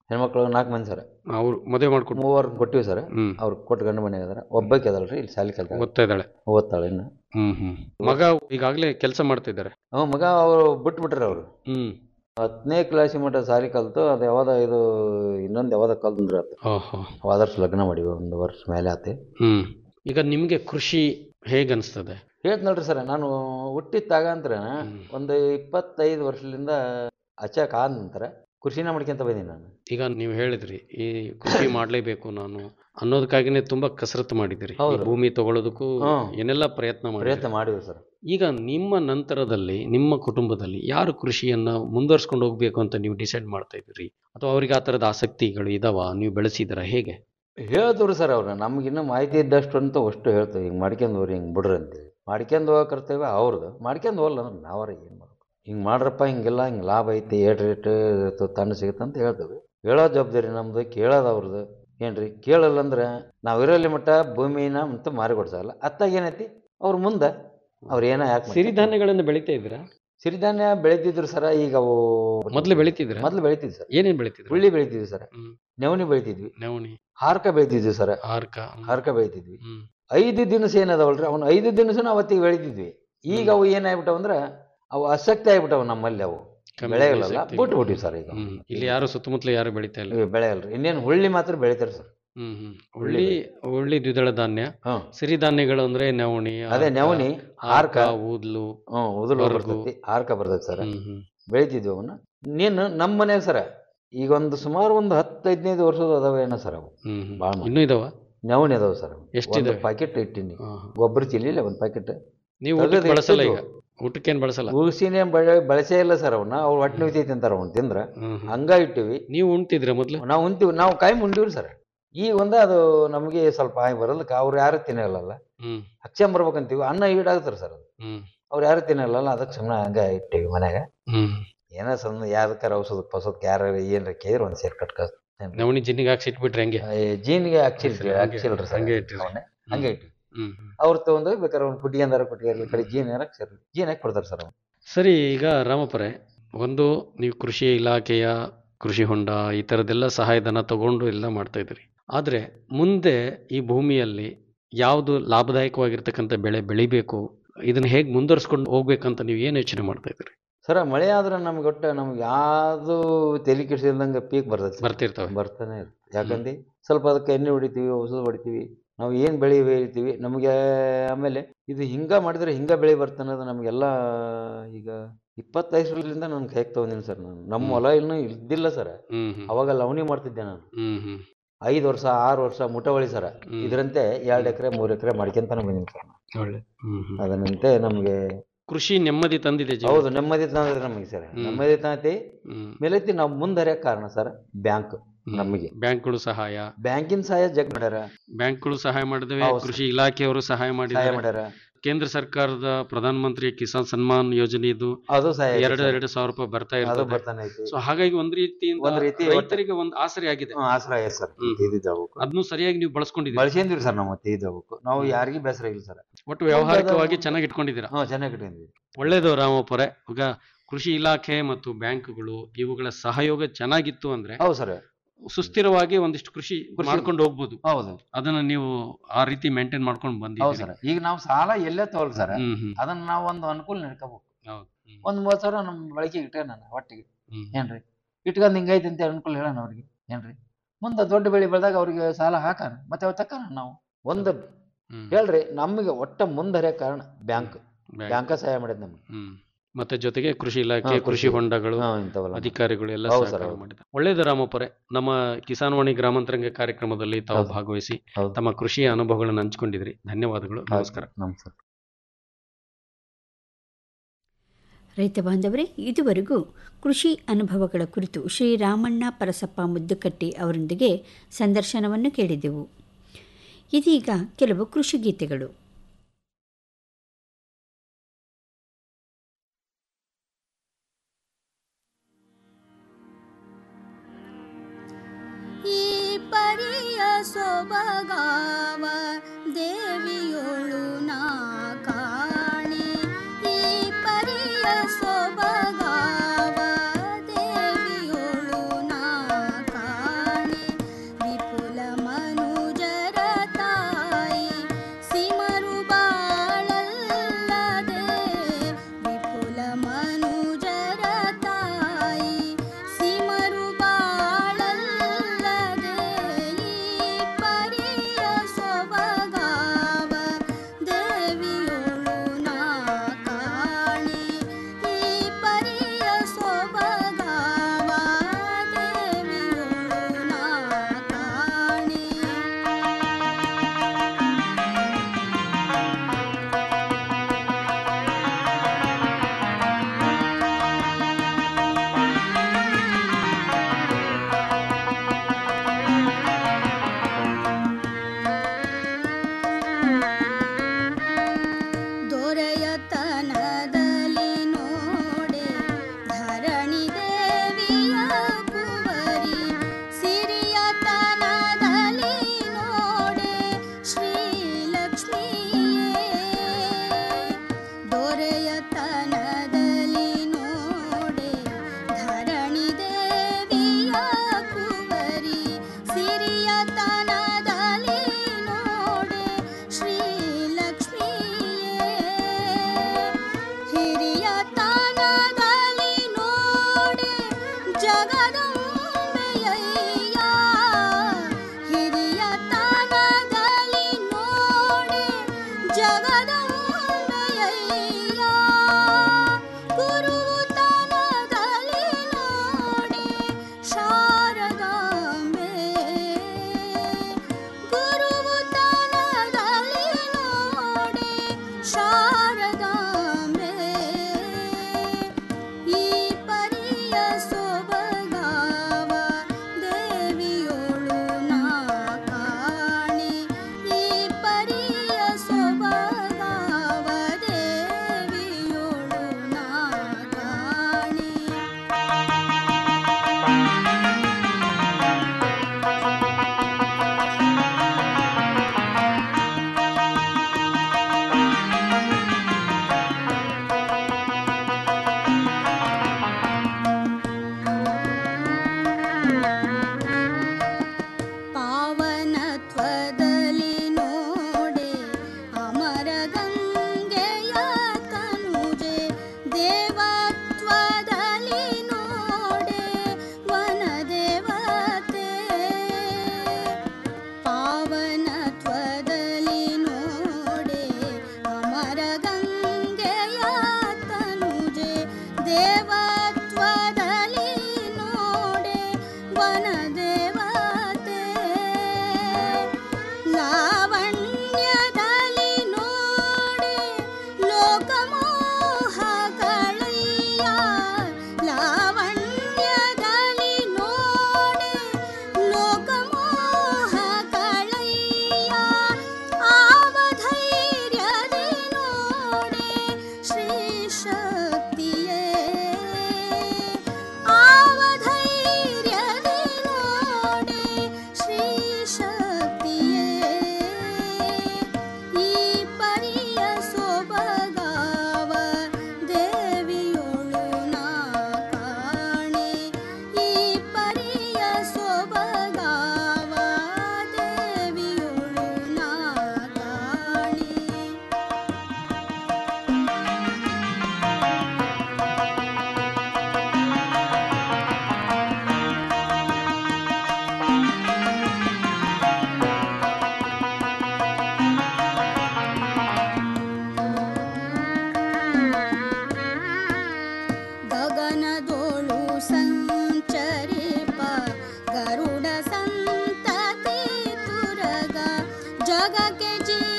H: ಹೆಣ್ಮಕ್ಳು ನಾಲ್ಕು ಮಂದಿ ಸರ್
G: ಅವ್ರು ಮದುವೆ ಮಾಡ್ಕೊಟ್ಟು
H: ಮೂವರು ಕೊಟ್ಟಿವಿ ಸರ್
G: ಹ್ಮ್
H: ಅವ್ರು ಕೊಟ್ಟು ಗಂಡು ಮನೆ ಅದಾರ ಒಬ್ಬಕ್ಕೆ ಅದಲ್ರಿ ಇಲ್ಲಿ ಶಾಲೆ ಕಲ್ತ
G: ಓದ್ತಾ ಇದ್ದಾಳೆ
H: ಓದ್ತಾಳೆ ಇನ್ನು
G: ಹ್ಮ್ ಹ್ಮ್ ಮಗ ಈಗಾಗಲೇ ಕೆಲಸ ಮಾಡ್ತಾ ಇದ್ದಾರೆ
H: ಅವ ಮಗ ಅವರು ಬಿಟ್ಬಿಟ್ರಿ ಅವರು
G: ಹ್ಮ್
H: ಹತ್ತನೇ ಕ್ಲಾಸಿಗೆ ಮಟ್ಟ ಸಾರಿ ಕಲ್ತು ಅದು ಯಾವ್ದ ಇದು ಇನ್ನೊಂದು ಯಾವ್ದ ಕಲ್ತಂದ್ರೆ ಆತು
G: ಓಹೋ
H: ಹೋದರ್ಸ್ ಲಗ್ನ ಮಾಡಿವಿ ಒಂದು ವರ್ಷ ಮೇಲೆ ಆತಿ
G: ಹ್ಮ್ ಈಗ ನಿಮ್ಗೆ ಕೃಷಿ ಹೇಗ್ ಅನ್ಸ್ತದೆ
H: ಹೇಳ್ತನಲ್ರಿ ಸರ್ ನಾನು ಹುಟ್ಟಿದ ತಾಗಂತ್ರ ಒಂದು ಇಪ್ಪತ್ತೈದು ವರ್ಷದಿಂದ ಅಚಾಕ್ ಆದ ನಂತರ ಕೃಷಿನ ಮಾಡ್ಕೊಂತ ಬಂದೀನಿ ನಾನು
G: ಈಗ ನೀವು ಹೇಳಿದ್ರಿ ಈ ಕೃಷಿ ಮಾಡ್ಲೇಬೇಕು ನಾನು ಅನ್ನೋದಕ್ಕಾಗಿನೇ ತುಂಬಾ ಕಸರತ್ತು ಮಾಡಿದಿರಿ ಈ
H: ಹೌದು.
G: ಭೂಮಿ ತಗೊಳ್ಳೋದಕ್ಕೂ
H: ಹ್ಮ್.
G: ಏನೆಲ್ಲ ಪ್ರಯತ್ನ ಮಾಡಿ
H: ಪ್ರಯತ್ನ ಮಾಡಿವಿ ಸರ್
G: ಈಗ ನಿಮ್ಮ ನಂತರದಲ್ಲಿ ನಿಮ್ಮ ಕುಟುಂಬದಲ್ಲಿ ಯಾರು ಕೃಷಿಯನ್ನ ಮುಂದುವರ್ಸ್ಕೊಂಡು ಹೋಗ್ಬೇಕು ಅಂತ ನೀವು ಡಿಸೈಡ್ ಮಾಡ್ತಾ ಇದ್ದೀರಿ ಅಥವಾ ಅವ್ರಿಗೆ ಆ ಥರದ ಆಸಕ್ತಿಗಳು ಇದಾವ ನೀವು ಬೆಳೆಸಿದ್ದೀರಾ ಹೇಗೆ
H: ಹೇಳಿದ್ರು ಸರ್ ಅವ್ರು ನಮ್ಗಿನ್ನೂ ಮಾಹಿತಿ ಇದ್ದಷ್ಟು ಅಂತ ಅಷ್ಟು ಹೇಳ್ತೇವೆ ಹಿಂಗೆ ಮಾಡ್ಕೊಂಡು ಹೋಗ್ರಿ ಹಿಂಗೆ ಬಿಡ್ರಿ ಅಂತೇಳಿ ಮಾಡ್ಕೊಂಡು ಹೋಗೋ ಕರ್ತವ್ಯ ಅವ್ರದ್ದು ಮಾಡ್ಕೊಂಡು ಹೋಗಲ್ಲ ಅಂದ್ರೆ ನಾವರ ಏನು ಮಾಡ್ಬೇಕು ಹಿಂಗೆ ಮಾಡ್ರಪ್ಪ ಹಿಂಗೆಲ್ಲ ಹಿಂಗೆ ಲಾಭ ಐತಿ ಏಟ್ ರೇಟ್ ತಣ್ಣು ಸಿಗುತ್ತೆ ಅಂತ ಹೇಳ್ತೇವೆ ಹೇಳೋ ಜವಾಬ್ದಾರಿ ನಮ್ದು ಕೇಳೋದು ಅವ್ರದ್ದು ಏನ್ರಿ ಕೇಳಲ್ಲ ಅಂದ್ರೆ ನಾವು ಇರೋಲ್ಲಿ ಮಟ್ಟ ಭೂಮಿನ ಅಂತ ಮಾರಿ ಕೊಡ್ಸಲ್ಲ ಅತ್ತಾಗ ಏನೈತಿ ಅವ್ರ ಮುಂದೆ ಅವ್ರು ಏನೋ ಯಾಕೆ
G: ಸಿರಿಧಾನ್ಯಗಳನ್ನು ಬೆಳಿತಾ ಇದ್ದೀರಾ
H: ಸಿರಿಧಾನ್ಯ ಬೆಳಿತಿದ್ರು ಸರ ಈಗ ಅವು
G: ಮೊದಲು ಬೆಳಿತಿದ್ರ
H: ಮೊದಲು ಬೆಳಿತಿದ್ವಿ ಸರ್
G: ಏನೇನ್ ಬೆಳಿತಿದ್ರು
H: ಹುಳ್ಳಿ ಬೆಳಿತಿದ್ವಿ ಸರ್
G: ಹ್ಮ್.
H: ನವಣಿ ಬೆಳಿತಿದ್ವಿ
G: ನವಣಿ
H: ಹಾರ್ಕ ಬೆಳಿತಿದ್ವಿ ಸರ್
G: ಹಾರ್ಕ
H: ಹಾರ್ಕ ಬೆಳಿತಿದ್ವಿ
G: ಹ್ಮ್
H: ಐದು ದಿನಸ ಏನದವಲ್ರಿ ಅವ್ನು ಐದು ದಿನಸನ ಅವತ್ತಿಗೆ ಬೆಳಿತಿದ್ವಿ ಈಗ ಅವು ಏನಾಗ್ಬಿಟ್ಟವ ಅಂದ್ರೆ ಅವು ಅಸಕ್ತಿ ಆಗ್ಬಿಟ್ಟವು ನಮ್ಮಲ್ಲಿ ಅವು
G: ಕಮ್ಮಿ
H: ಬೆಳೆಯಲ್ಲ
G: ಆಸಕ್ತಿ.
H: ಬಿಟ್ಟು ಬಿಟ್ಟಿವಿ ಸರ್ ಈಗ
G: ಹ್ಮ್ ಇಲ್ಲಿ ಯಾರು ಸುತ್ತಮುತ್ತಲು ಯಾರು ಬೆಳಿತಾ ಇಲ್ಲ
H: ಇವು ಬೆಳೆಯಲ್ರಿ ಇನ್ನೇನು ಹುಳ್ಳಿ ಮಾತ್ರ ಬೆಳಿತಾರೆ ಸರ್
G: ಹ್ಮ್ ಹ್ಮ್ ಉಳ್ಳಿ ಉಳ್ಳಿ ದ್ವಿದಳ ಧಾನ್ಯ
H: ಹ್ಮ್
G: ಸಿರಿಧಾನ್ಯಗಳು ಅಂದ್ರೆ ನವಣಿ
H: ಅದೇ
G: ಹಾರ್ಕ,
H: ನವಣಿ ಹಾರ್ಕ
G: ಹಾರ್ಕ ಊದ್ಲು
H: ಹ್ಮ್ ಉದುರು
G: ಹೊರ್ಗು.
H: ಬರ್ತೈತಿ ಹಾರ್ಕ ಬರ್ತೈತಿ ಸರ್
G: ಹ್ಮ್ ಹ್ಮ್
H: ಬೆಳಿತಿದ್ವಿ ಅವನ್ನ ನೀನು ನಮ್ಮ ಮನ್ಯಾಗ ಸರ ಈಗ ಒಂದು ಸುಮಾರು ಒಂದು ಹತ್ತು ಹದಿನೈದು ವರ್ಷದ ಅದಾವ ಏನೋ ಸರ್ ಅವು
G: ಹ್ಮ್ ಹ್ಮ್.
H: ಭಾಳ
G: ಇನ್ನೂ ಇದಾವ
H: ನವಣಿ ಅದಾವ ಸರ್
G: ಎಷ್ಟಿದಾವೆ?
H: ಪ್ಯಾಕೆಟ್ ಇಟ್ಟಿನಿ
G: ಹಾ, ಹಾ.
H: ಗೊಬ್ಬರ ಚಿಲ್ಲಿಲ್ಲ ಒಂದು ಪ್ಯಾಕೆಟ್
G: ನೀವು
H: ತೆಗ್ದು
G: ಊಟಕ್ಕೆ ಬಳಸಲ್ಲ ಈಗ
H: ಇಟ್ಟಿದ್ದು.
G: ಊಟಕ್ಕೇನ್ ಬಳಸಲ್ಲ
H: ಉಳ್ಸಿನೇ ಬಳೆ ಬಳಸೇ ಇಲ್ಲ ಸರ್ ಅವನ್ನ ಅವ್ರು ಹೊಟ್ಟೆ ನುಯ್ತೈತಿ ಅಂತಾರ ಅವ್ನು ತಿಂದ್ರ
G: ಹ್ಮ್ ಹ್ಮ್.
H: ಹಂಗ ಇಟ್ಟಿವಿ
G: ನೀವು ಉಣ್ತಿದ್ರ ಮೊದ್ಲು
H: ನಾವು ಉಂತೀವಿ ನಾವು ಕಾಯಿ ಮುಂಡಿವ್ರಿ ಸರ್ ಈಗ ಒಂದ ಅದು ನಮಗೆ ಸ್ವಲ್ಪ ಆಯ್ ಬರಲ್ಕ ಅವ್ರು ಯಾರು ತಿನ್ನಲ್ಲ
G: ಹ್ಮ್
H: ಹಚ್ಕೊಂಬರ್ಬೇಕಂತೀವಿ ಅನ್ನ ಈಡಾಗ್ತಾರೆ ಸರ್ ಅದು
G: ಹ್ಮ್
H: ಅವ್ರು ಯಾರು ತಿನ್ನಲ್ಲ ಅದಕ್ಕೆ ಸುಮ್ಮನೆ ಹಂಗ ಇಟ್ಟಿವಿ ಮನ್ಯಾಗ
G: ಹ್ಮ್
H: ಏನೋ ಸಣ್ಣ ಯಾವ್ದಕ್ಕಾರ ಔಷಧ ಪಸದಕ್ಕೆ ಯಾರು ಏನ್ರ ಕೇಳಿದ್ರು ಒಂದು ಸೇರ್ ಕಟ್ಕ
G: ನವಣಿ ಜಿನ್ನಿಗೆ ಹಾಕ್ಸಿ ಇಟ್ಬಿಟ್ರೆ ಹೆಂಗೆ
H: ಜೀನ್ಗೆ ಹಾಕ್ಸಿಲ್ರಿ
G: ಹಂಗೆ-
H: ಹಾಕ್ಸಿಲ್ರಿ ಸರ್
G: ಹಂಗೆ ಇಟ್ಟಿರಿ.
H: ಅವನ್ನೇ ಹಂಗೆ ಇಟ್ಟಿವಿ
G: ಹ್ಮ್ ಹ್ಮ್.
H: ಅವ್ರು ತಗೊಂಡು ಬೇಕಾದ್ರೆ ಅವ್ನು ಕುಟ್ಟಿ ಅಂದಾರ ಕುಟ್ಟಿ ಈ ಕಡೆ ಜೀನ್ ಏನಾರ ಸೇರಿ ಜೀನ್ ಹಾಕಿ ಕೊಡ್ತಾರೆ ಸರ್ ಅವ್ನು
G: ಸರಿ ಈಗ ರಾಮಪುರೆ ಒಂದು ನೀವು ಕೃಷಿ ಇಲಾಖೆಯ ಕೃಷಿ ಹೊಂಡ ಈ ಥರದ್ದೆಲ್ಲ ಸಹಾಯಧನ ತಗೊಂಡು ಎಲ್ಲ ಮಾಡ್ತಾ ಇದ್ರಿ ಆದರೆ ಮುಂದೆ ಈ ಭೂಮಿಯಲ್ಲಿ ಯಾವುದು ಲಾಭದಾಯಕವಾಗಿರ್ತಕ್ಕಂಥ ಬೆಳೆ ಬೆಳಿಬೇಕು ಇದನ್ನ ಹೇಗೆ ಮುಂದುವರ್ಸ್ಕೊಂಡು ಹೋಗ್ಬೇಕಂತ ನೀವು ಏನು ಯೋಚನೆ ಮಾಡ್ತಾ ಇದ್ರಿ
H: ಸರ ಮಳೆ ಆದ್ರೆ ನಮ್ಗೆ ಒಟ್ಟು ನಮ್ಗೆ ಯಾವುದು ತಲೆ ಕೆಡಿಸಿಲ್ದಂಗೆ ಪೀಕ್ ಬರ್ತೈತೆ
G: ಬರ್ತಿರ್ತವೆ
H: ಬರ್ತಾನೆ ಇರುತ್ತೆ ಯಾಕಂದ್ರೆ ಸ್ವಲ್ಪ ಅದಕ್ಕೆ ಎಣ್ಣೆ ಹೊಡಿತೀವಿ ಔಷಧ ಹೊಡಿತೀವಿ ನಾವು ಏನು ಬೆಳೆ ಬೆಳಿತೀವಿ ನಮಗೆ ಆಮೇಲೆ ಇದು ಹಿಂಗ ಮಾಡಿದ್ರೆ ಹಿಂಗ ಬೆಳೆ ಬರ್ತದೆ ಅನ್ನೋದು ನಮಗೆಲ್ಲ ಈಗ ಇಪ್ಪತ್ತೈದು ವರ್ಷದಿಂದ ನಾನು ಕೈಗೆ ತಗೊಂಡಿನಿ ಸರ್ ನಾನು ನಮ್ಮ ಹೊಲ ಇನ್ನೂ ಇದ್ದಿಲ್ಲ ಸರ್
G: ಹ್ಮ್ ಹ್ಮ್
H: ಅವಾಗ ಲವಣಿ ಮಾಡ್ತಿದ್ದೆ ನಾನು
G: ಹ್ಮ್ ಹ್ಮ್
H: ಐದು ವರ್ಷ ಆರು ವರ್ಷ ಮುಟವಳಿ ಸರ
G: ಹ್ಮ್.
H: ಇದರಂತೆ ಎರಡು ಎಕರೆ ಮೂರು ಎಕರೆ ಮಾಡ್ಕೊಂತಾನೆ ಬಂದೀನಿ ಸರ್ ನಾನು.
G: ಒಳ್ಳೆ ಹ್ಮ್ ಹ್ಮ್.
H: ಅದರಂತೆ ನಮಗೆ
G: ಕೃಷಿ ನೆಮ್ಮದಿ ತಂದಿದೆ ಜೀವನ.
H: ಹೌದು ನೆಮ್ಮದಿ ತಂದ್ರೆ ನಮಗೆ ಸರ್
G: ಹ್ಮ್.
H: ನೆಮ್ಮದಿ ತಂದೈತಿ
G: ಹ್ಮ್
H: ಮೇಲೈತಿ ನಾವು ಮುಂದರಿಯಕ್ಕೆ ಕಾರಣ ಸರ್ ಬ್ಯಾಂಕ್
G: ಹ್ಮ್.
H: ನಮಗೆ
G: ಬ್ಯಾಂಕ್ಗಳು ಸಹಾಯ
H: ಬ್ಯಾಂಕಿನ ಸಹಾಯ ಜಗ್ ಮಾಡ್ಯಾರ
G: ಬ್ಯಾಂಕ್ಗಳು ಸಹಾಯ ಮಾಡಿದವೆ
H: ಹೌದು ಸರ್.
G: ಕೃಷಿ ಇಲಾಖೆಯವರು ಸಹಾಯ
H: ಸಹಾಯ
G: ಮಾಡಿದ್ದಾರೆ
H: ಮಾಡ್ಯಾರ
G: ಕೇಂದ್ರ ಸರ್ಕಾರದ ಪ್ರಧಾನ ಮಂತ್ರಿ ಕಿಸಾನ್ ಸನ್ಮಾನ್ ಯೋಜನೆ ಇದು
H: ಅದು ಸಹಾಯ ಐತಿ
G: ಎರಡು
H: ಸರ್.
G: ಎರಡು ಸಾವಿರ ರೂಪಾಯಿ ಬರ್ತಾ
H: ಅದು
G: ಇರ್ತದೆ
H: ಬರ್ತಾನೆ ಐತಿ
G: ಸೊ ಹಾಗಾಗಿ ಒಂದ್ ರೀತಿಯಿಂದ
H: ಒಂದ್ ರೀತಿ ಒಟ್ಟು-
G: ರೈತರಿಗೆ ಒಂದು ಆಸರೆ ಆಗಿದೆ
H: ಹ್ಮ್, ಆಸರ ಐತಿ ಸರ್
G: ಹ್ಮ್.
H: ಇದ್ದಿದ್ದಾಗಬೇಕು
G: ಅದನ್ನು ಸರಿಯಾಗಿ ನೀವು ಬಳಸ್ಕೊಂಡಿದ್ದೀರಿ
H: ಬಳಸಿದ್ವಿ ಸರ್ ನಾವು ಮತ್ತೆ ಇದ್ದಾಗಬೇಕು ನಾವು ಯಾರಿಗೂ ಬೇಸರ ಇಲ್ಲ ಸರ್
G: ಒಟ್ಟು ವ್ಯಾವಹಾರಿಕವಾಗಿ ಚೆನ್ನಾಗಿ ಇಟ್ಕೊಂಡಿದ್ದೀರಾ
H: ಹ್ಞೂ ಚೆನ್ನಾಗಿ ಇಟ್ಕೊಂಡಿದ್ವಿ
G: ಒಳ್ಳೇದು ರಾಮಪ್ಪರೆ ಈಗ ಕೃಷಿ ಇಲಾಖೆ ಮತ್ತು ಬ್ಯಾಂಕ್ಗಳು ಇವುಗಳ ಸಹಯೋಗ ಚೆನ್ನಾಗಿತ್ತು ಅಂದ್ರೆ
H: ಹೌದು ಸರ್
G: ಸುಸ್ಥಿರವಾಗಿ ಒಂದಿಷ್ಟು ಕೃಷಿ
H: ಕೃಷಿ-
G: ಮಾಡ್ಕೊಂಡು ಹೋಗ್ಬೋದು
H: ಹೌದು
G: ಅದನ್ನ ನೀವು ಆ ರೀತಿ ಮೇಂಟೈನ್ ಮಾಡ್ಕೊಂಡು
H: ಹೌದು
G: ಬಂದಿದ್ದೀರಿ
H: ಸರ್ ಈಗ ನಾವು ಸಾಲ ಎಲ್ಲೇ ತಗೊಳ್ ಸರ್
G: ಹ್ಮ್ ಹ್ಮ್
H: ಅದನ್ನ ನಾವು ಒಂದು ಅನುಕೂಲ ನಡ್ಕೋಬೇಕು
G: ಹೌದು ಹ್ಮ್.
H: ಒಂದ್ ಮೂವತ್ತು ಸಾವಿರ ನಮ್ಮ ಬಳಕೆಗೆ ಇಟ್ಟೆ ನಾನು ಒಟ್ಟಿಗೆ
G: ಹ್ಮ್.
H: ಏನ್ರಿ ಇಟ್ಕೊಂಡ್ ಹಿಂಗೈತಿ ಅಂತ ಅನುಕೂಲ ಹೇಳೋಣ ಅವ್ರಿಗೆ ಏನ್ರಿ ಮುಂದೆ ದೊಡ್ಡ ಬೆಳೆ ಬೆಳೆದಾಗ ಅವ್ರಿಗೆ ಸಾಲ ಹಾಕೋಣ ಮತ್ತೆ ಅವ್ರು ತಕ್ಕೋಣ ನಾವು ಒಂದು
G: ಹ್ಮ್.
H: ಹೇಳ್ರಿ ನಮಗೆ ಒಟ್ಟ ಮುಂದರಿಯ ಕಾರಣ ಬ್ಯಾಂಕ್
G: ಬ್ಯಾಂಕ್.
H: ಬ್ಯಾಂಕ ಸಹಾಯ ಮಾಡಿದ್ ನಮ್ಗೆ
G: ಹ್ಮ್ ಮತ್ತೆ ಜೊತೆಗೆ ಕೃಷಿ ಇಲಾಖೆ
H: ಹಾ,
G: ಕೃಷಿ
H: ಕೃಷಿ.
G: ಹೊಂಡಗಳು
H: ಹಾ, ಇಂಥವೆಲ್ಲ
G: ಅಧಿಕಾರಿಗಳು ಎಲ್ಲ
H: ಹೌದು ಸರ್,
G: ಸಹಕಾರ
H: ಹೌದು.
G: ಮಾಡಿದ್ದಾರೆ ಒಳ್ಳೇದು ರಾಮಪ್ಪರೆ ನಮ್ಮ ಕಿಸಾನ್ವಾಣಿ ಗ್ರಾಮಾಂತರಂಗ ಕಾರ್ಯಕ್ರಮದಲ್ಲಿ ತಾವು
H: ಹೌದು.
G: ಭಾಗವಹಿಸಿ
H: ಹೌದು.
G: ತಮ್ಮ ಕೃಷಿಯ ಅನುಭವಗಳನ್ನು ಹಂಚಿಕೊಂಡಿದ್ರಿ ಧನ್ಯವಾದಗಳು ನಮಸ್ಕಾರ
H: ನಮಸ್ಕಾರ
F: ರೈತ ಬಾಂಧವರೇ ಇದುವರೆಗೂ ಕೃಷಿ ಅನುಭವಗಳ ಕುರಿತು ಶ್ರೀರಾಮಣ್ಣ ಪರಸಪ್ಪ ಮುದ್ದುಕಟ್ಟಿ ಅವರೊಂದಿಗೆ ಸಂದರ್ಶನವನ್ನು ಕೇಳಿದೆವು ಇದೀಗ ಕೆಲವು ಕೃಷಿ ಗೀತೆಗಳು
I: ಈ ಪರಿಯ ಸೊಬಗಾವ ದೇವಿಯೊಳು ನಾ ಕಾಣೆ ಈ ಪರಿಯ ಸೊಬಗಾವ ದೇವಿಯೊಳು ನಾ ಕಾಣೆ ಹಿರಿಯತನದಲ್ಲಿ ನೋಡೆ ಶ್ರೀಲಕ್ಷ್ಮಿಯೇ ಹಿರಿಯತನದಲ್ಲಿ ನೋಡೆ ಜಗದಂಬೆಯಯ್ಯ ಹಿರಿಯತನದಲ್ಲಿ ನೋಡೆ ಜಗದಂಬೆಯಯ್ಯ ಗುರುತನದಲ್ಲಿ ನೋಡೆ ಶಾರದಾಂಬೆ ಗುರುತನದಲ್ಲಿ ನೋಡೆ ಶಾರದಾಂಬೆ ಈ ಪರಿಯ ಸೊಬಗಾವ ದೇವಿಯೋಳು ನಾ ಕಾಣೆ ಈ ಪರಿಯ ಸೊಬಗಾವ ದೇವಿಯೋಳು ನಾ ಕಾಣೆ ಪಾವನತ್ವದಲ್ಲಿ ನೋಡೆ ಅಮರ ಗಂಗೆಯ ತನುಜೆ ದೇವತ್ವದಲ್ಲಿ ನೋಡೆ ವನದೇವತೆ ಪಾವನತ್ವದಲ್ಲಿ ನೋಡೆ ಅಮರ ಗಂಗೆಯ ತನುಜೆ ದೇವತ್ವದಲ್ಲಿ ನೋಡೆ ವನದೇವತೆ ಲಾವಣ್ಯದಲ್ಲಿ ನೋಡೆ ಲೋಕಮೋಹಗಳಯ್ಯ ಲಾವಣ್ಯದಲ್ಲಿ ನೋಡೆ ಲೋಕಮೋಹಗಳಯ್ಯ ಆವಧೈರ್ಯದಿ ನೋಡೆ ಶ್ರೀ ಶಕ್ತಿಯೇ ಆವಧೈರ್ಯದಿ ನೋಡೆ ಶ್ರೀ ಶಕ್ತಿಯೇ ಈ ಪರಿಯ ಸೊಬಗಾವ ದೇವಿಯೋಳು ನಾ ಕಾಣೆ ಈ ಪರಿಯ ಸೊಬಗಾವ ದೇವಿಯೋಳು ನಾ ಕಾಣೆ ಗಗನದೋಳು ಸಂಚರಿಪ ಗರುಡ ಸಂತತಿ ತುರಗ ಜಗಕ್ಕೆ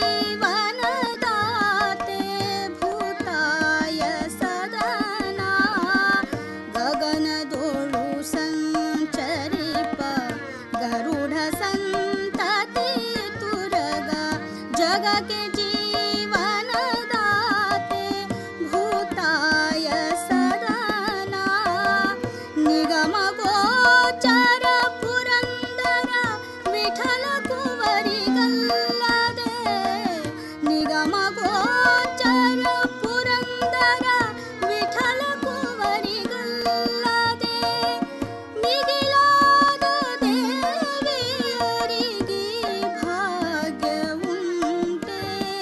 I: ಜೀವನದಾತೆ ಭೂತಾಯ ಸದನ ಗಗನದೋಳು ಸಂಚರಿಪ ಗರುಡ ಸಂತತಿ ತುರಗ ಜಗಕ್ಕೆ ಜೀವನದಾತೆ ಭೂತಾಯ ಸದನ ನಿಗಮ ಗೋಚರ ಪುರಂದರ ವಿಠಲ ಕುವರಿಗಲ್ಲದೆ ನಿಗಮ ಗೋಚರ ಪುರಂದರ ವಿಠಲ ಕುವರಿಗಲ್ಲದೆ ಮಿಗಿಲಾದ ದೇವಿಯರಿಗೆ ಭಾಗ್ಯವುಂಟೆ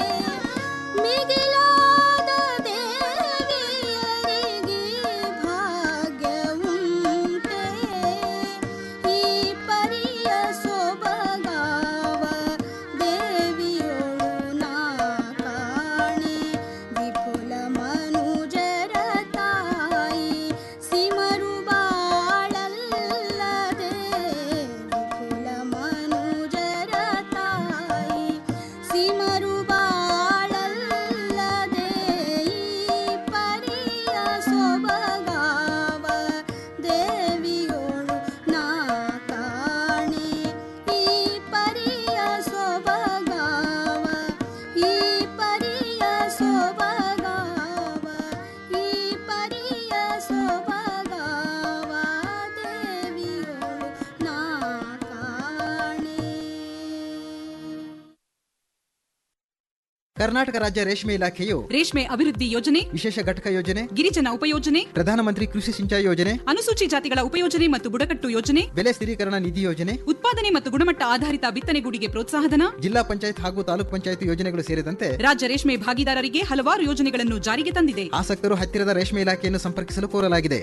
J: ಕರ್ನಾಟಕ ರಾಜ್ಯ ರೇಷ್ಮೆ ಇಲಾಖೆಯು
K: ರೇಷ್ಮೆ ಅಭಿವೃದ್ಧಿ ಯೋಜನೆ
J: ವಿಶೇಷ ಘಟಕ ಯೋಜನೆ
K: ಗಿರಿಜನ ಉಪಯೋಜನೆ
J: ಪ್ರಧಾನಮಂತ್ರಿ ಕೃಷಿ ಸಿಂಚಾಯಿ ಯೋಜನೆ
K: ಅನುಸೂಚಿ ಜಾತಿಗಳ ಉಪಯೋಜನೆ ಮತ್ತು ಬುಡಕಟ್ಟು ಯೋಜನೆ
J: ಬೆಲೆ ಸ್ಥಿರೀಕರಣ ನಿಧಿ ಯೋಜನೆ
K: ಉತ್ಪಾದನೆ ಮತ್ತು ಗುಣಮಟ್ಟ ಆಧಾರಿತ ಬಿತ್ತನೆಗೂಡಿಗೆ ಪ್ರೋತ್ಸಾಹಧನ
J: ಜಿಲ್ಲಾ ಪಂಚಾಯತ್ ಹಾಗೂ ತಾಲೂಕ್ ಪಂಚಾಯತ್ ಯೋಜನೆಗಳು ಸೇರಿದಂತೆ
K: ರಾಜ್ಯ ರೇಷ್ಮೆ ಭಾಗಿದಾರರಿಗೆ ಹಲವಾರು ಯೋಜನೆಗಳನ್ನು ಜಾರಿಗೆ ತಂದಿದೆ
J: ಆಸಕ್ತರು ಹತ್ತಿರದ ರೇಷ್ಮೆ ಇಲಾಖೆಯನ್ನು ಸಂಪರ್ಕಿಸಲು ಕೋರಲಾಗಿದೆ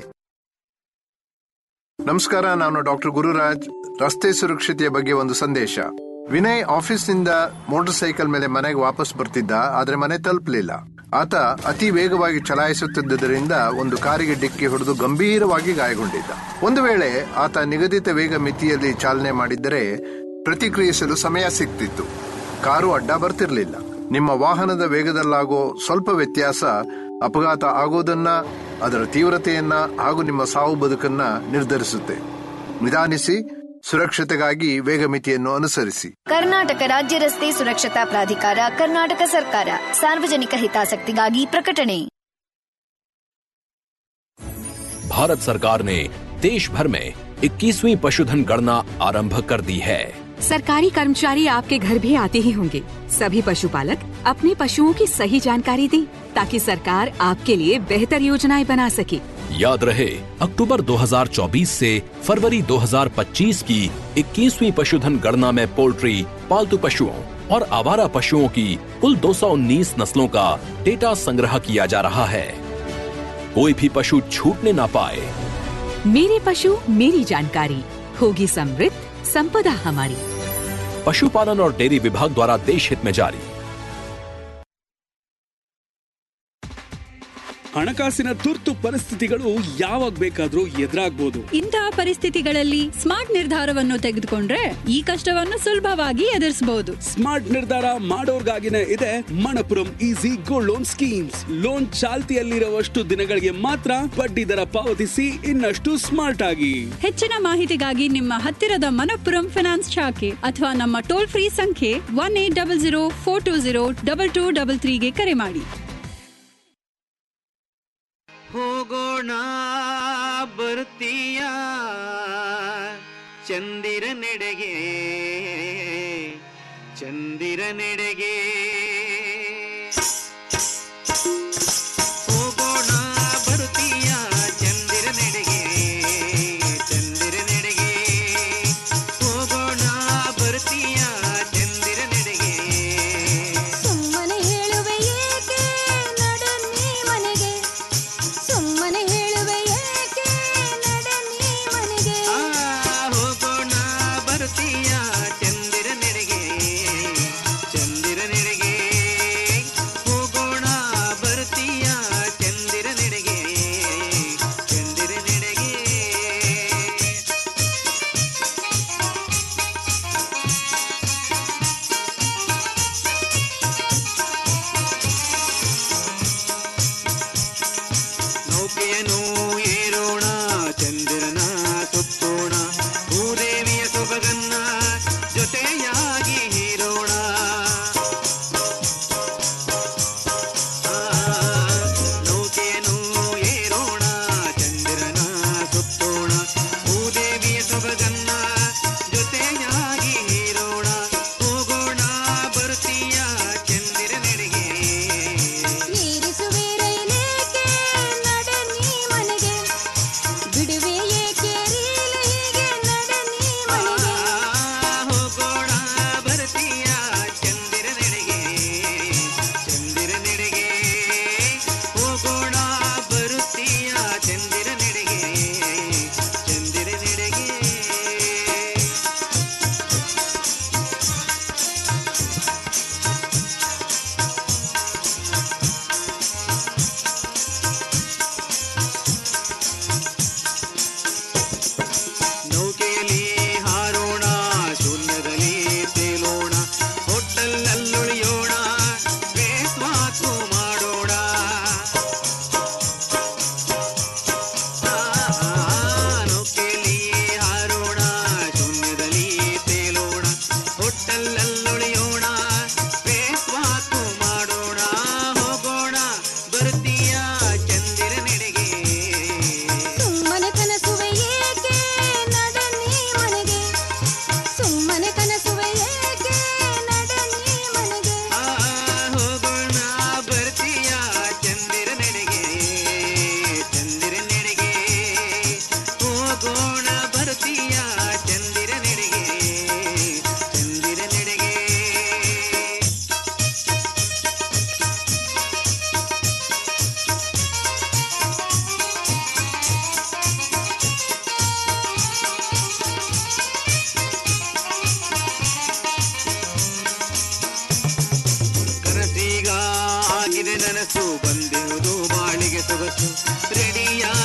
L: ನಮಸ್ಕಾರ ನಾನು ಡಾಕ್ಟರ್ ಗುರುರಾಜ್ ರಸ್ತೆ ಸುರಕ್ಷತೆಯ ಬಗ್ಗೆ ಒಂದು ಸಂದೇಶ ವಿನಯ್ ಆಫೀಸ್ನಿಂದ ಮೋಟಾರ್ ಸೈಕಲ್ ಮೇಲೆ ಮನೆಗೆ ವಾಪಸ್ ಬರ್ತಿದ್ದ ಆದ್ರೆ ಮನೆ ತಲುಪಲಿಲ್ಲ ಆತ ಅತಿ ವೇಗವಾಗಿ ಚಲಾಯಿಸುತ್ತಿದ್ದರಿಂದ ಒಂದು ಕಾರಿಗೆ ಡಿಕ್ಕಿ ಹೊಡೆದು ಗಂಭೀರವಾಗಿ ಗಾಯಗೊಂಡಿದ್ದ ಒಂದು ವೇಳೆ ಆತ ನಿಗದಿತ ವೇಗ ಮಿತಿಯಲ್ಲಿ ಚಾಲನೆ ಮಾಡಿದ್ದರೆ ಪ್ರತಿಕ್ರಿಯಿಸಲು ಸಮಯ ಸಿಗ್ತಿತ್ತು ಕಾರು ಅಡ್ಡ ಬರ್ತಿರ್ಲಿಲ್ಲ ನಿಮ್ಮ ವಾಹನದ ವೇಗದಲ್ಲಾಗೋ ಸ್ವಲ್ಪ ವ್ಯತ್ಯಾಸ ಅಪಘಾತ ಆಗೋದನ್ನ ಅದರ ತೀವ್ರತೆಯನ್ನ ಹಾಗೂ ನಿಮ್ಮ ಸಾವು ಬದುಕನ್ನ ನಿರ್ಧರಿಸುತ್ತೆ ನಿಧಾನಿಸಿ ಸುರಕ್ಷತೆಗಾಗಿ ವೇಗ ಮಿತಿಯನ್ನು ಅನುಸರಿಸಿ
M: ಕರ್ನಾಟಕ ರಾಜ್ಯ ರಸ್ತೆ ಸುರಕ್ಷತಾ ಪ್ರಾಧಿಕಾರ ಕರ್ನಾಟಕ ಸರ್ಕಾರ ಸಾರ್ವಜನಿಕ ಹಿತಾಸಕ್ತಿಗಾಗಿ ಪ್ರಕಟಣೆ
N: भारत सरकार ने देश भर में 21वीं पशुधन गणना आरंभ कर दी है
O: सरकारी कर्मचारी आपके घर भी आते ही होंगे सभी पशुपालक अपने पशुओं की सही जानकारी दें ताकि सरकार आपके लिए बेहतर योजनाएं बना सके
N: याद रहे अक्टूबर 2024 से फरवरी 2025 की 21वीं पशुधन गणना में पोल्ट्री पालतू पशुओं और आवारा पशुओं की कुल 219 नस्लों का डेटा संग्रह किया जा रहा है कोई भी पशु छूटने ना पाए
O: मेरे पशु मेरी जानकारी होगी समृद्ध संपदा हमारी
N: पशुपालन और डेयरी विभाग द्वारा देश हित में जारी
P: ಹಣಕಾಸಿನ ತುರ್ತು ಪರಿಸ್ಥಿತಿಗಳು ಯಾವಾಗ ಬೇಕಾದ್ರೂ ಎದುರಾಗ್ಬೋದು
Q: ಇಂತಹ ಪರಿಸ್ಥಿತಿಗಳಲ್ಲಿ ಸ್ಮಾರ್ಟ್ ನಿರ್ಧಾರವನ್ನು ತೆಗೆದುಕೊಂಡ್ರೆ ಈ ಕಷ್ಟವನ್ನು ಸುಲಭವಾಗಿ ಎದುರಿಸಬಹುದು
P: ಸ್ಮಾರ್ಟ್ ನಿರ್ಧಾರ ಮಾಡೋರ್ಗಾಗಿನೇ ಇದೆ Manappuram easy gold loan schemes loan ಚಾಲ್ತಿಯಲ್ಲಿರುವಷ್ಟು ದಿನಗಳಿಗೆ ಮಾತ್ರ ಬಡ್ಡಿ ದರ ಪಾವತಿಸಿ ಇನ್ನಷ್ಟು ಸ್ಮಾರ್ಟ್ ಆಗಿ
Q: ಹೆಚ್ಚಿನ ಮಾಹಿತಿಗಾಗಿ ನಿಮ್ಮ ಹತ್ತಿರದ ಮನಪ್ಪುರಂ ಫಿನಾನ್ಸ್ ಶಾಖೆ ಅಥವಾ ನಮ್ಮ ಟೋಲ್ ಫ್ರೀ ಸಂಖ್ಯೆ one eight double zero four two zero double two double ತ್ರೀಗೆ ಕರೆ ಮಾಡಿ
R: ಹೋಗೋಣ ಬರ್ತೀಯ ಚಂದಿರ ನೆಡೆಗೆ ಚಂದಿರ ನೆಡೆಗೆ ಹೋಗೋಣ ಬರ್ತೀಯ ಚಂದಿರ ನೆಡೆಗೆ ಚಂದಿರ ನೆಡೆಗೆ ಹೋಗೋಣ ಬರ್ತೀಯ ಚಂದಿರ ನೆಡೆಗೆ
I: ಸುಮ್ಮನೆ ಹೇಳುವೆ ಏಕೆ ನಡೆ ನೀ ಮನೆಗೆ ಸುಮ್ಮನೆ ಹೇಳುವೆ ಏಕೆ ನಡೆ ನೀ ಮನೆಗೆ
R: ಆ ಹೋಗೋಣ ಬರ್ತೀಯ ಚಂದಿರ ನೆಡೆಗೆ ಚಂದಿರ ನೆಡೆಗೆ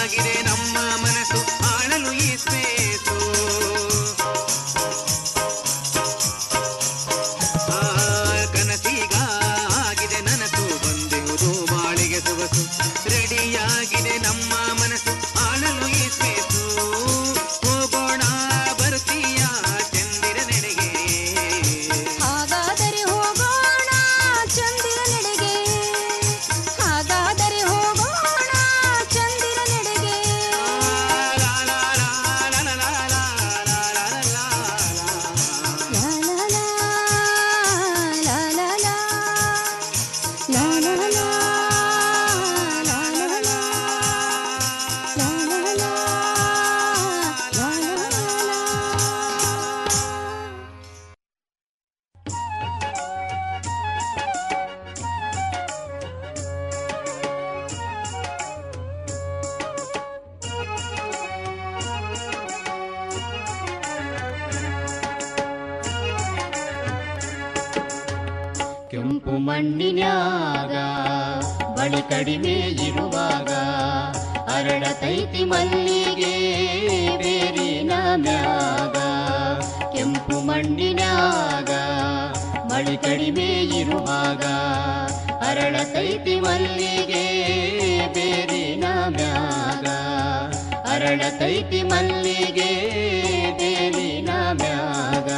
R: ರೆಡಿಯಾಗಿದೆ ನಮ್ಮ ಮನಸ್ಸು ಆಳಲು ಈ ಸ್ಪೇಸು ಆ, ಕನಸೀಗ ಆಗಿದೆ ನನಸು ಬಂದಿರುವುದು ಬಾಳಿಗೆ ಸೊಗಸು ರೆಡಿಯಾಗಿದೆ ನಮ್ಮ ಮನಸ್ಸು ಆಳಲು ಈ ಸ್ಪೇಸು ಹೋಗೋಣ ಬರ್ತೀಯ ಚಂದಿರ ನೆಡೆಗೆ
I: ಹಾಗಾದರೆ ಹೋಗೋಣ ಚಂದಿರ ನೆಡೆಗೆ ಹಾಗಾದರೆ ಹೋಗೋಣ ಚಂದಿರ ನೆಡೆಗೆ
S: ಕೆಂಪು ಮಣ್ಣಿನ್ಯಾಗ ಬಳಿ ಕಡಿಮೆ ಇರುವಾಗ ಅರಳತೈತಿ ಮಲ್ಲಿಗೆ ಬೇರಿನ ಮ್ಯಾಗ ಕೆಂಪು ಮಣ್ಣಿನ್ಯಾಗ ಮಳಿ ಕಡಿಮೆ ಇರುವಾಗ ಅರಳತೈತಿ ಮಲ್ಲಿಗೆ ಬೇರಿನ ಮ್ಯಾಗ ಅರಳತೈತಿ ಮಲ್ಲಿಗೆ ಬೇರಿನ ಮ್ಯಾಗ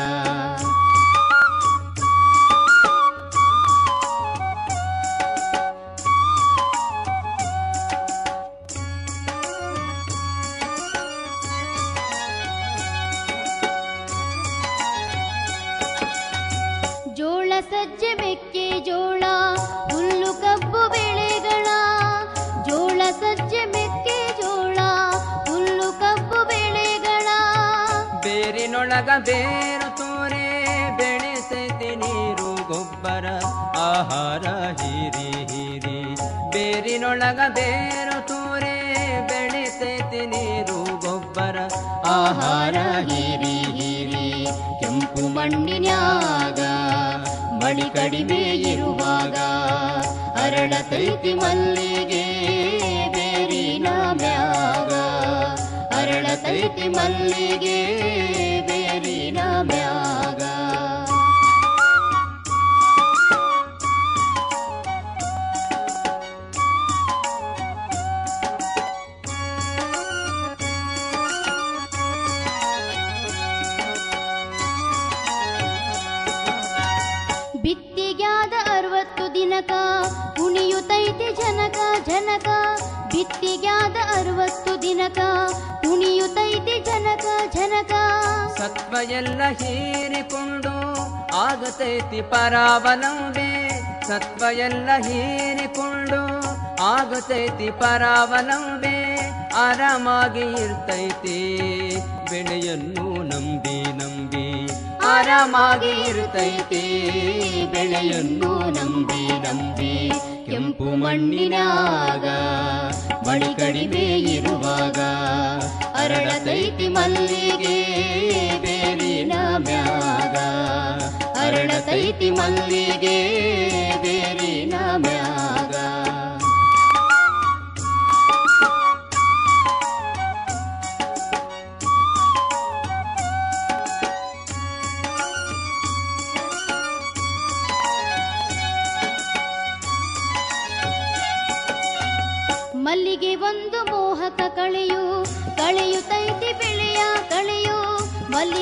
I: ಜೋಳ ಸಜ್ಜೆ ಮೆಕ್ಕೆ ಜೋಳ ಹುಲ್ಲು ಕಬ್ಬು ಬೆಳೆಗಳ ಜೋಳ ಸಜ್ಜೆ ಮೆಕ್ಕೆ ಜೋಳ ಹುಲ್ಲು ಕಬ್ಬು ಬೆಳೆಗಳ
T: ಬೇರಿನೊಳಗ ಬೇರು ತೋರೆ ಬೆಳೆಸೈತಿ ನೀರು ಗೊಬ್ಬರ ಆಹಾರ ಹೀರಿ ಹೀರಿ ಬೇರಿನೊಳಗ ಬೇರು ತೋರೆ ಬೆಳೆಸೈತಿ ನೀರು ಗೊಬ್ಬರ
S: ಆಹಾರ ಹೀರಿ ಹೀರಿ ಕೆಂಪು ಮಣ್ಣಿನ್ಯಾಗ ಮಳಿ ಕಡಿಮೆ ಇರುವಾಗ ಅರಳತೈತಿ ಮಲ್ಲಿಗೆ ಬೇರಿನ ಮ್ಯಾಗ ಅರಳತೈತಿ ಮಲ್ಲಿಗೆ ಬೇರಿನ ಮ್ಯಾಗ
I: ಬಿತ್ತಿಗ್ಯಾದ ಅರವತ್ತು ದಿನಕ ಕುಣಿಯುತ್ತೈತಿ ಜನಕ ಜನಕ ಬಿತ್ತಿಗ್ಯಾದ ಅರವತ್ತು ದಿನಕ ಕುಣಿಯುತ್ತೈತಿ ಜನಕ ಜನಕ
T: ಸತ್ವ ಎಲ್ಲ ಹೀರಿಕೊಂಡು ಆಗತೈತಿ ಪರಾವಲಂಬೆ ಸತ್ವ ಎಲ್ಲ ಹೀರಿಕೊಂಡು ಆಗತೈತಿ ಪರಾವಲಂಬೆ ಆರಾಮಾಗಿ ಇರ್ತೈತಿ ಬೆಳೆಯನ್ನು ನಂಬಿ ನಂಬಿ ಆರಾಮಾಗಿ ಇರ್ತೈತಿ ಬೆಳೆಯನ್ನು ನಂಬಿ ನಂಬಿ
S: ಕೆಂಪು ಮಣ್ಣಿನಾಗ ಮಳಿ ಕಡಿಮೆ ಇರುವಾಗ ಅರಳತೈತಿ ಮಲ್ಲಿಗೆ ಬೇರಿನ ಮ್ಯಾಗ ಅರಳತೈತಿ ಮಲ್ಲಿಗೆ ಬೇರಿನ ಮ್ಯಾಗ
I: ಮಲ್ಲಿಗೆ ಒಂದು ಮೋಹಕ ಕಳೆಯು ಕಳೆಯುತ್ತೈತಿ ಬೆಳೆಯ ಕಳೆಯು ಮಲ್ಲಿ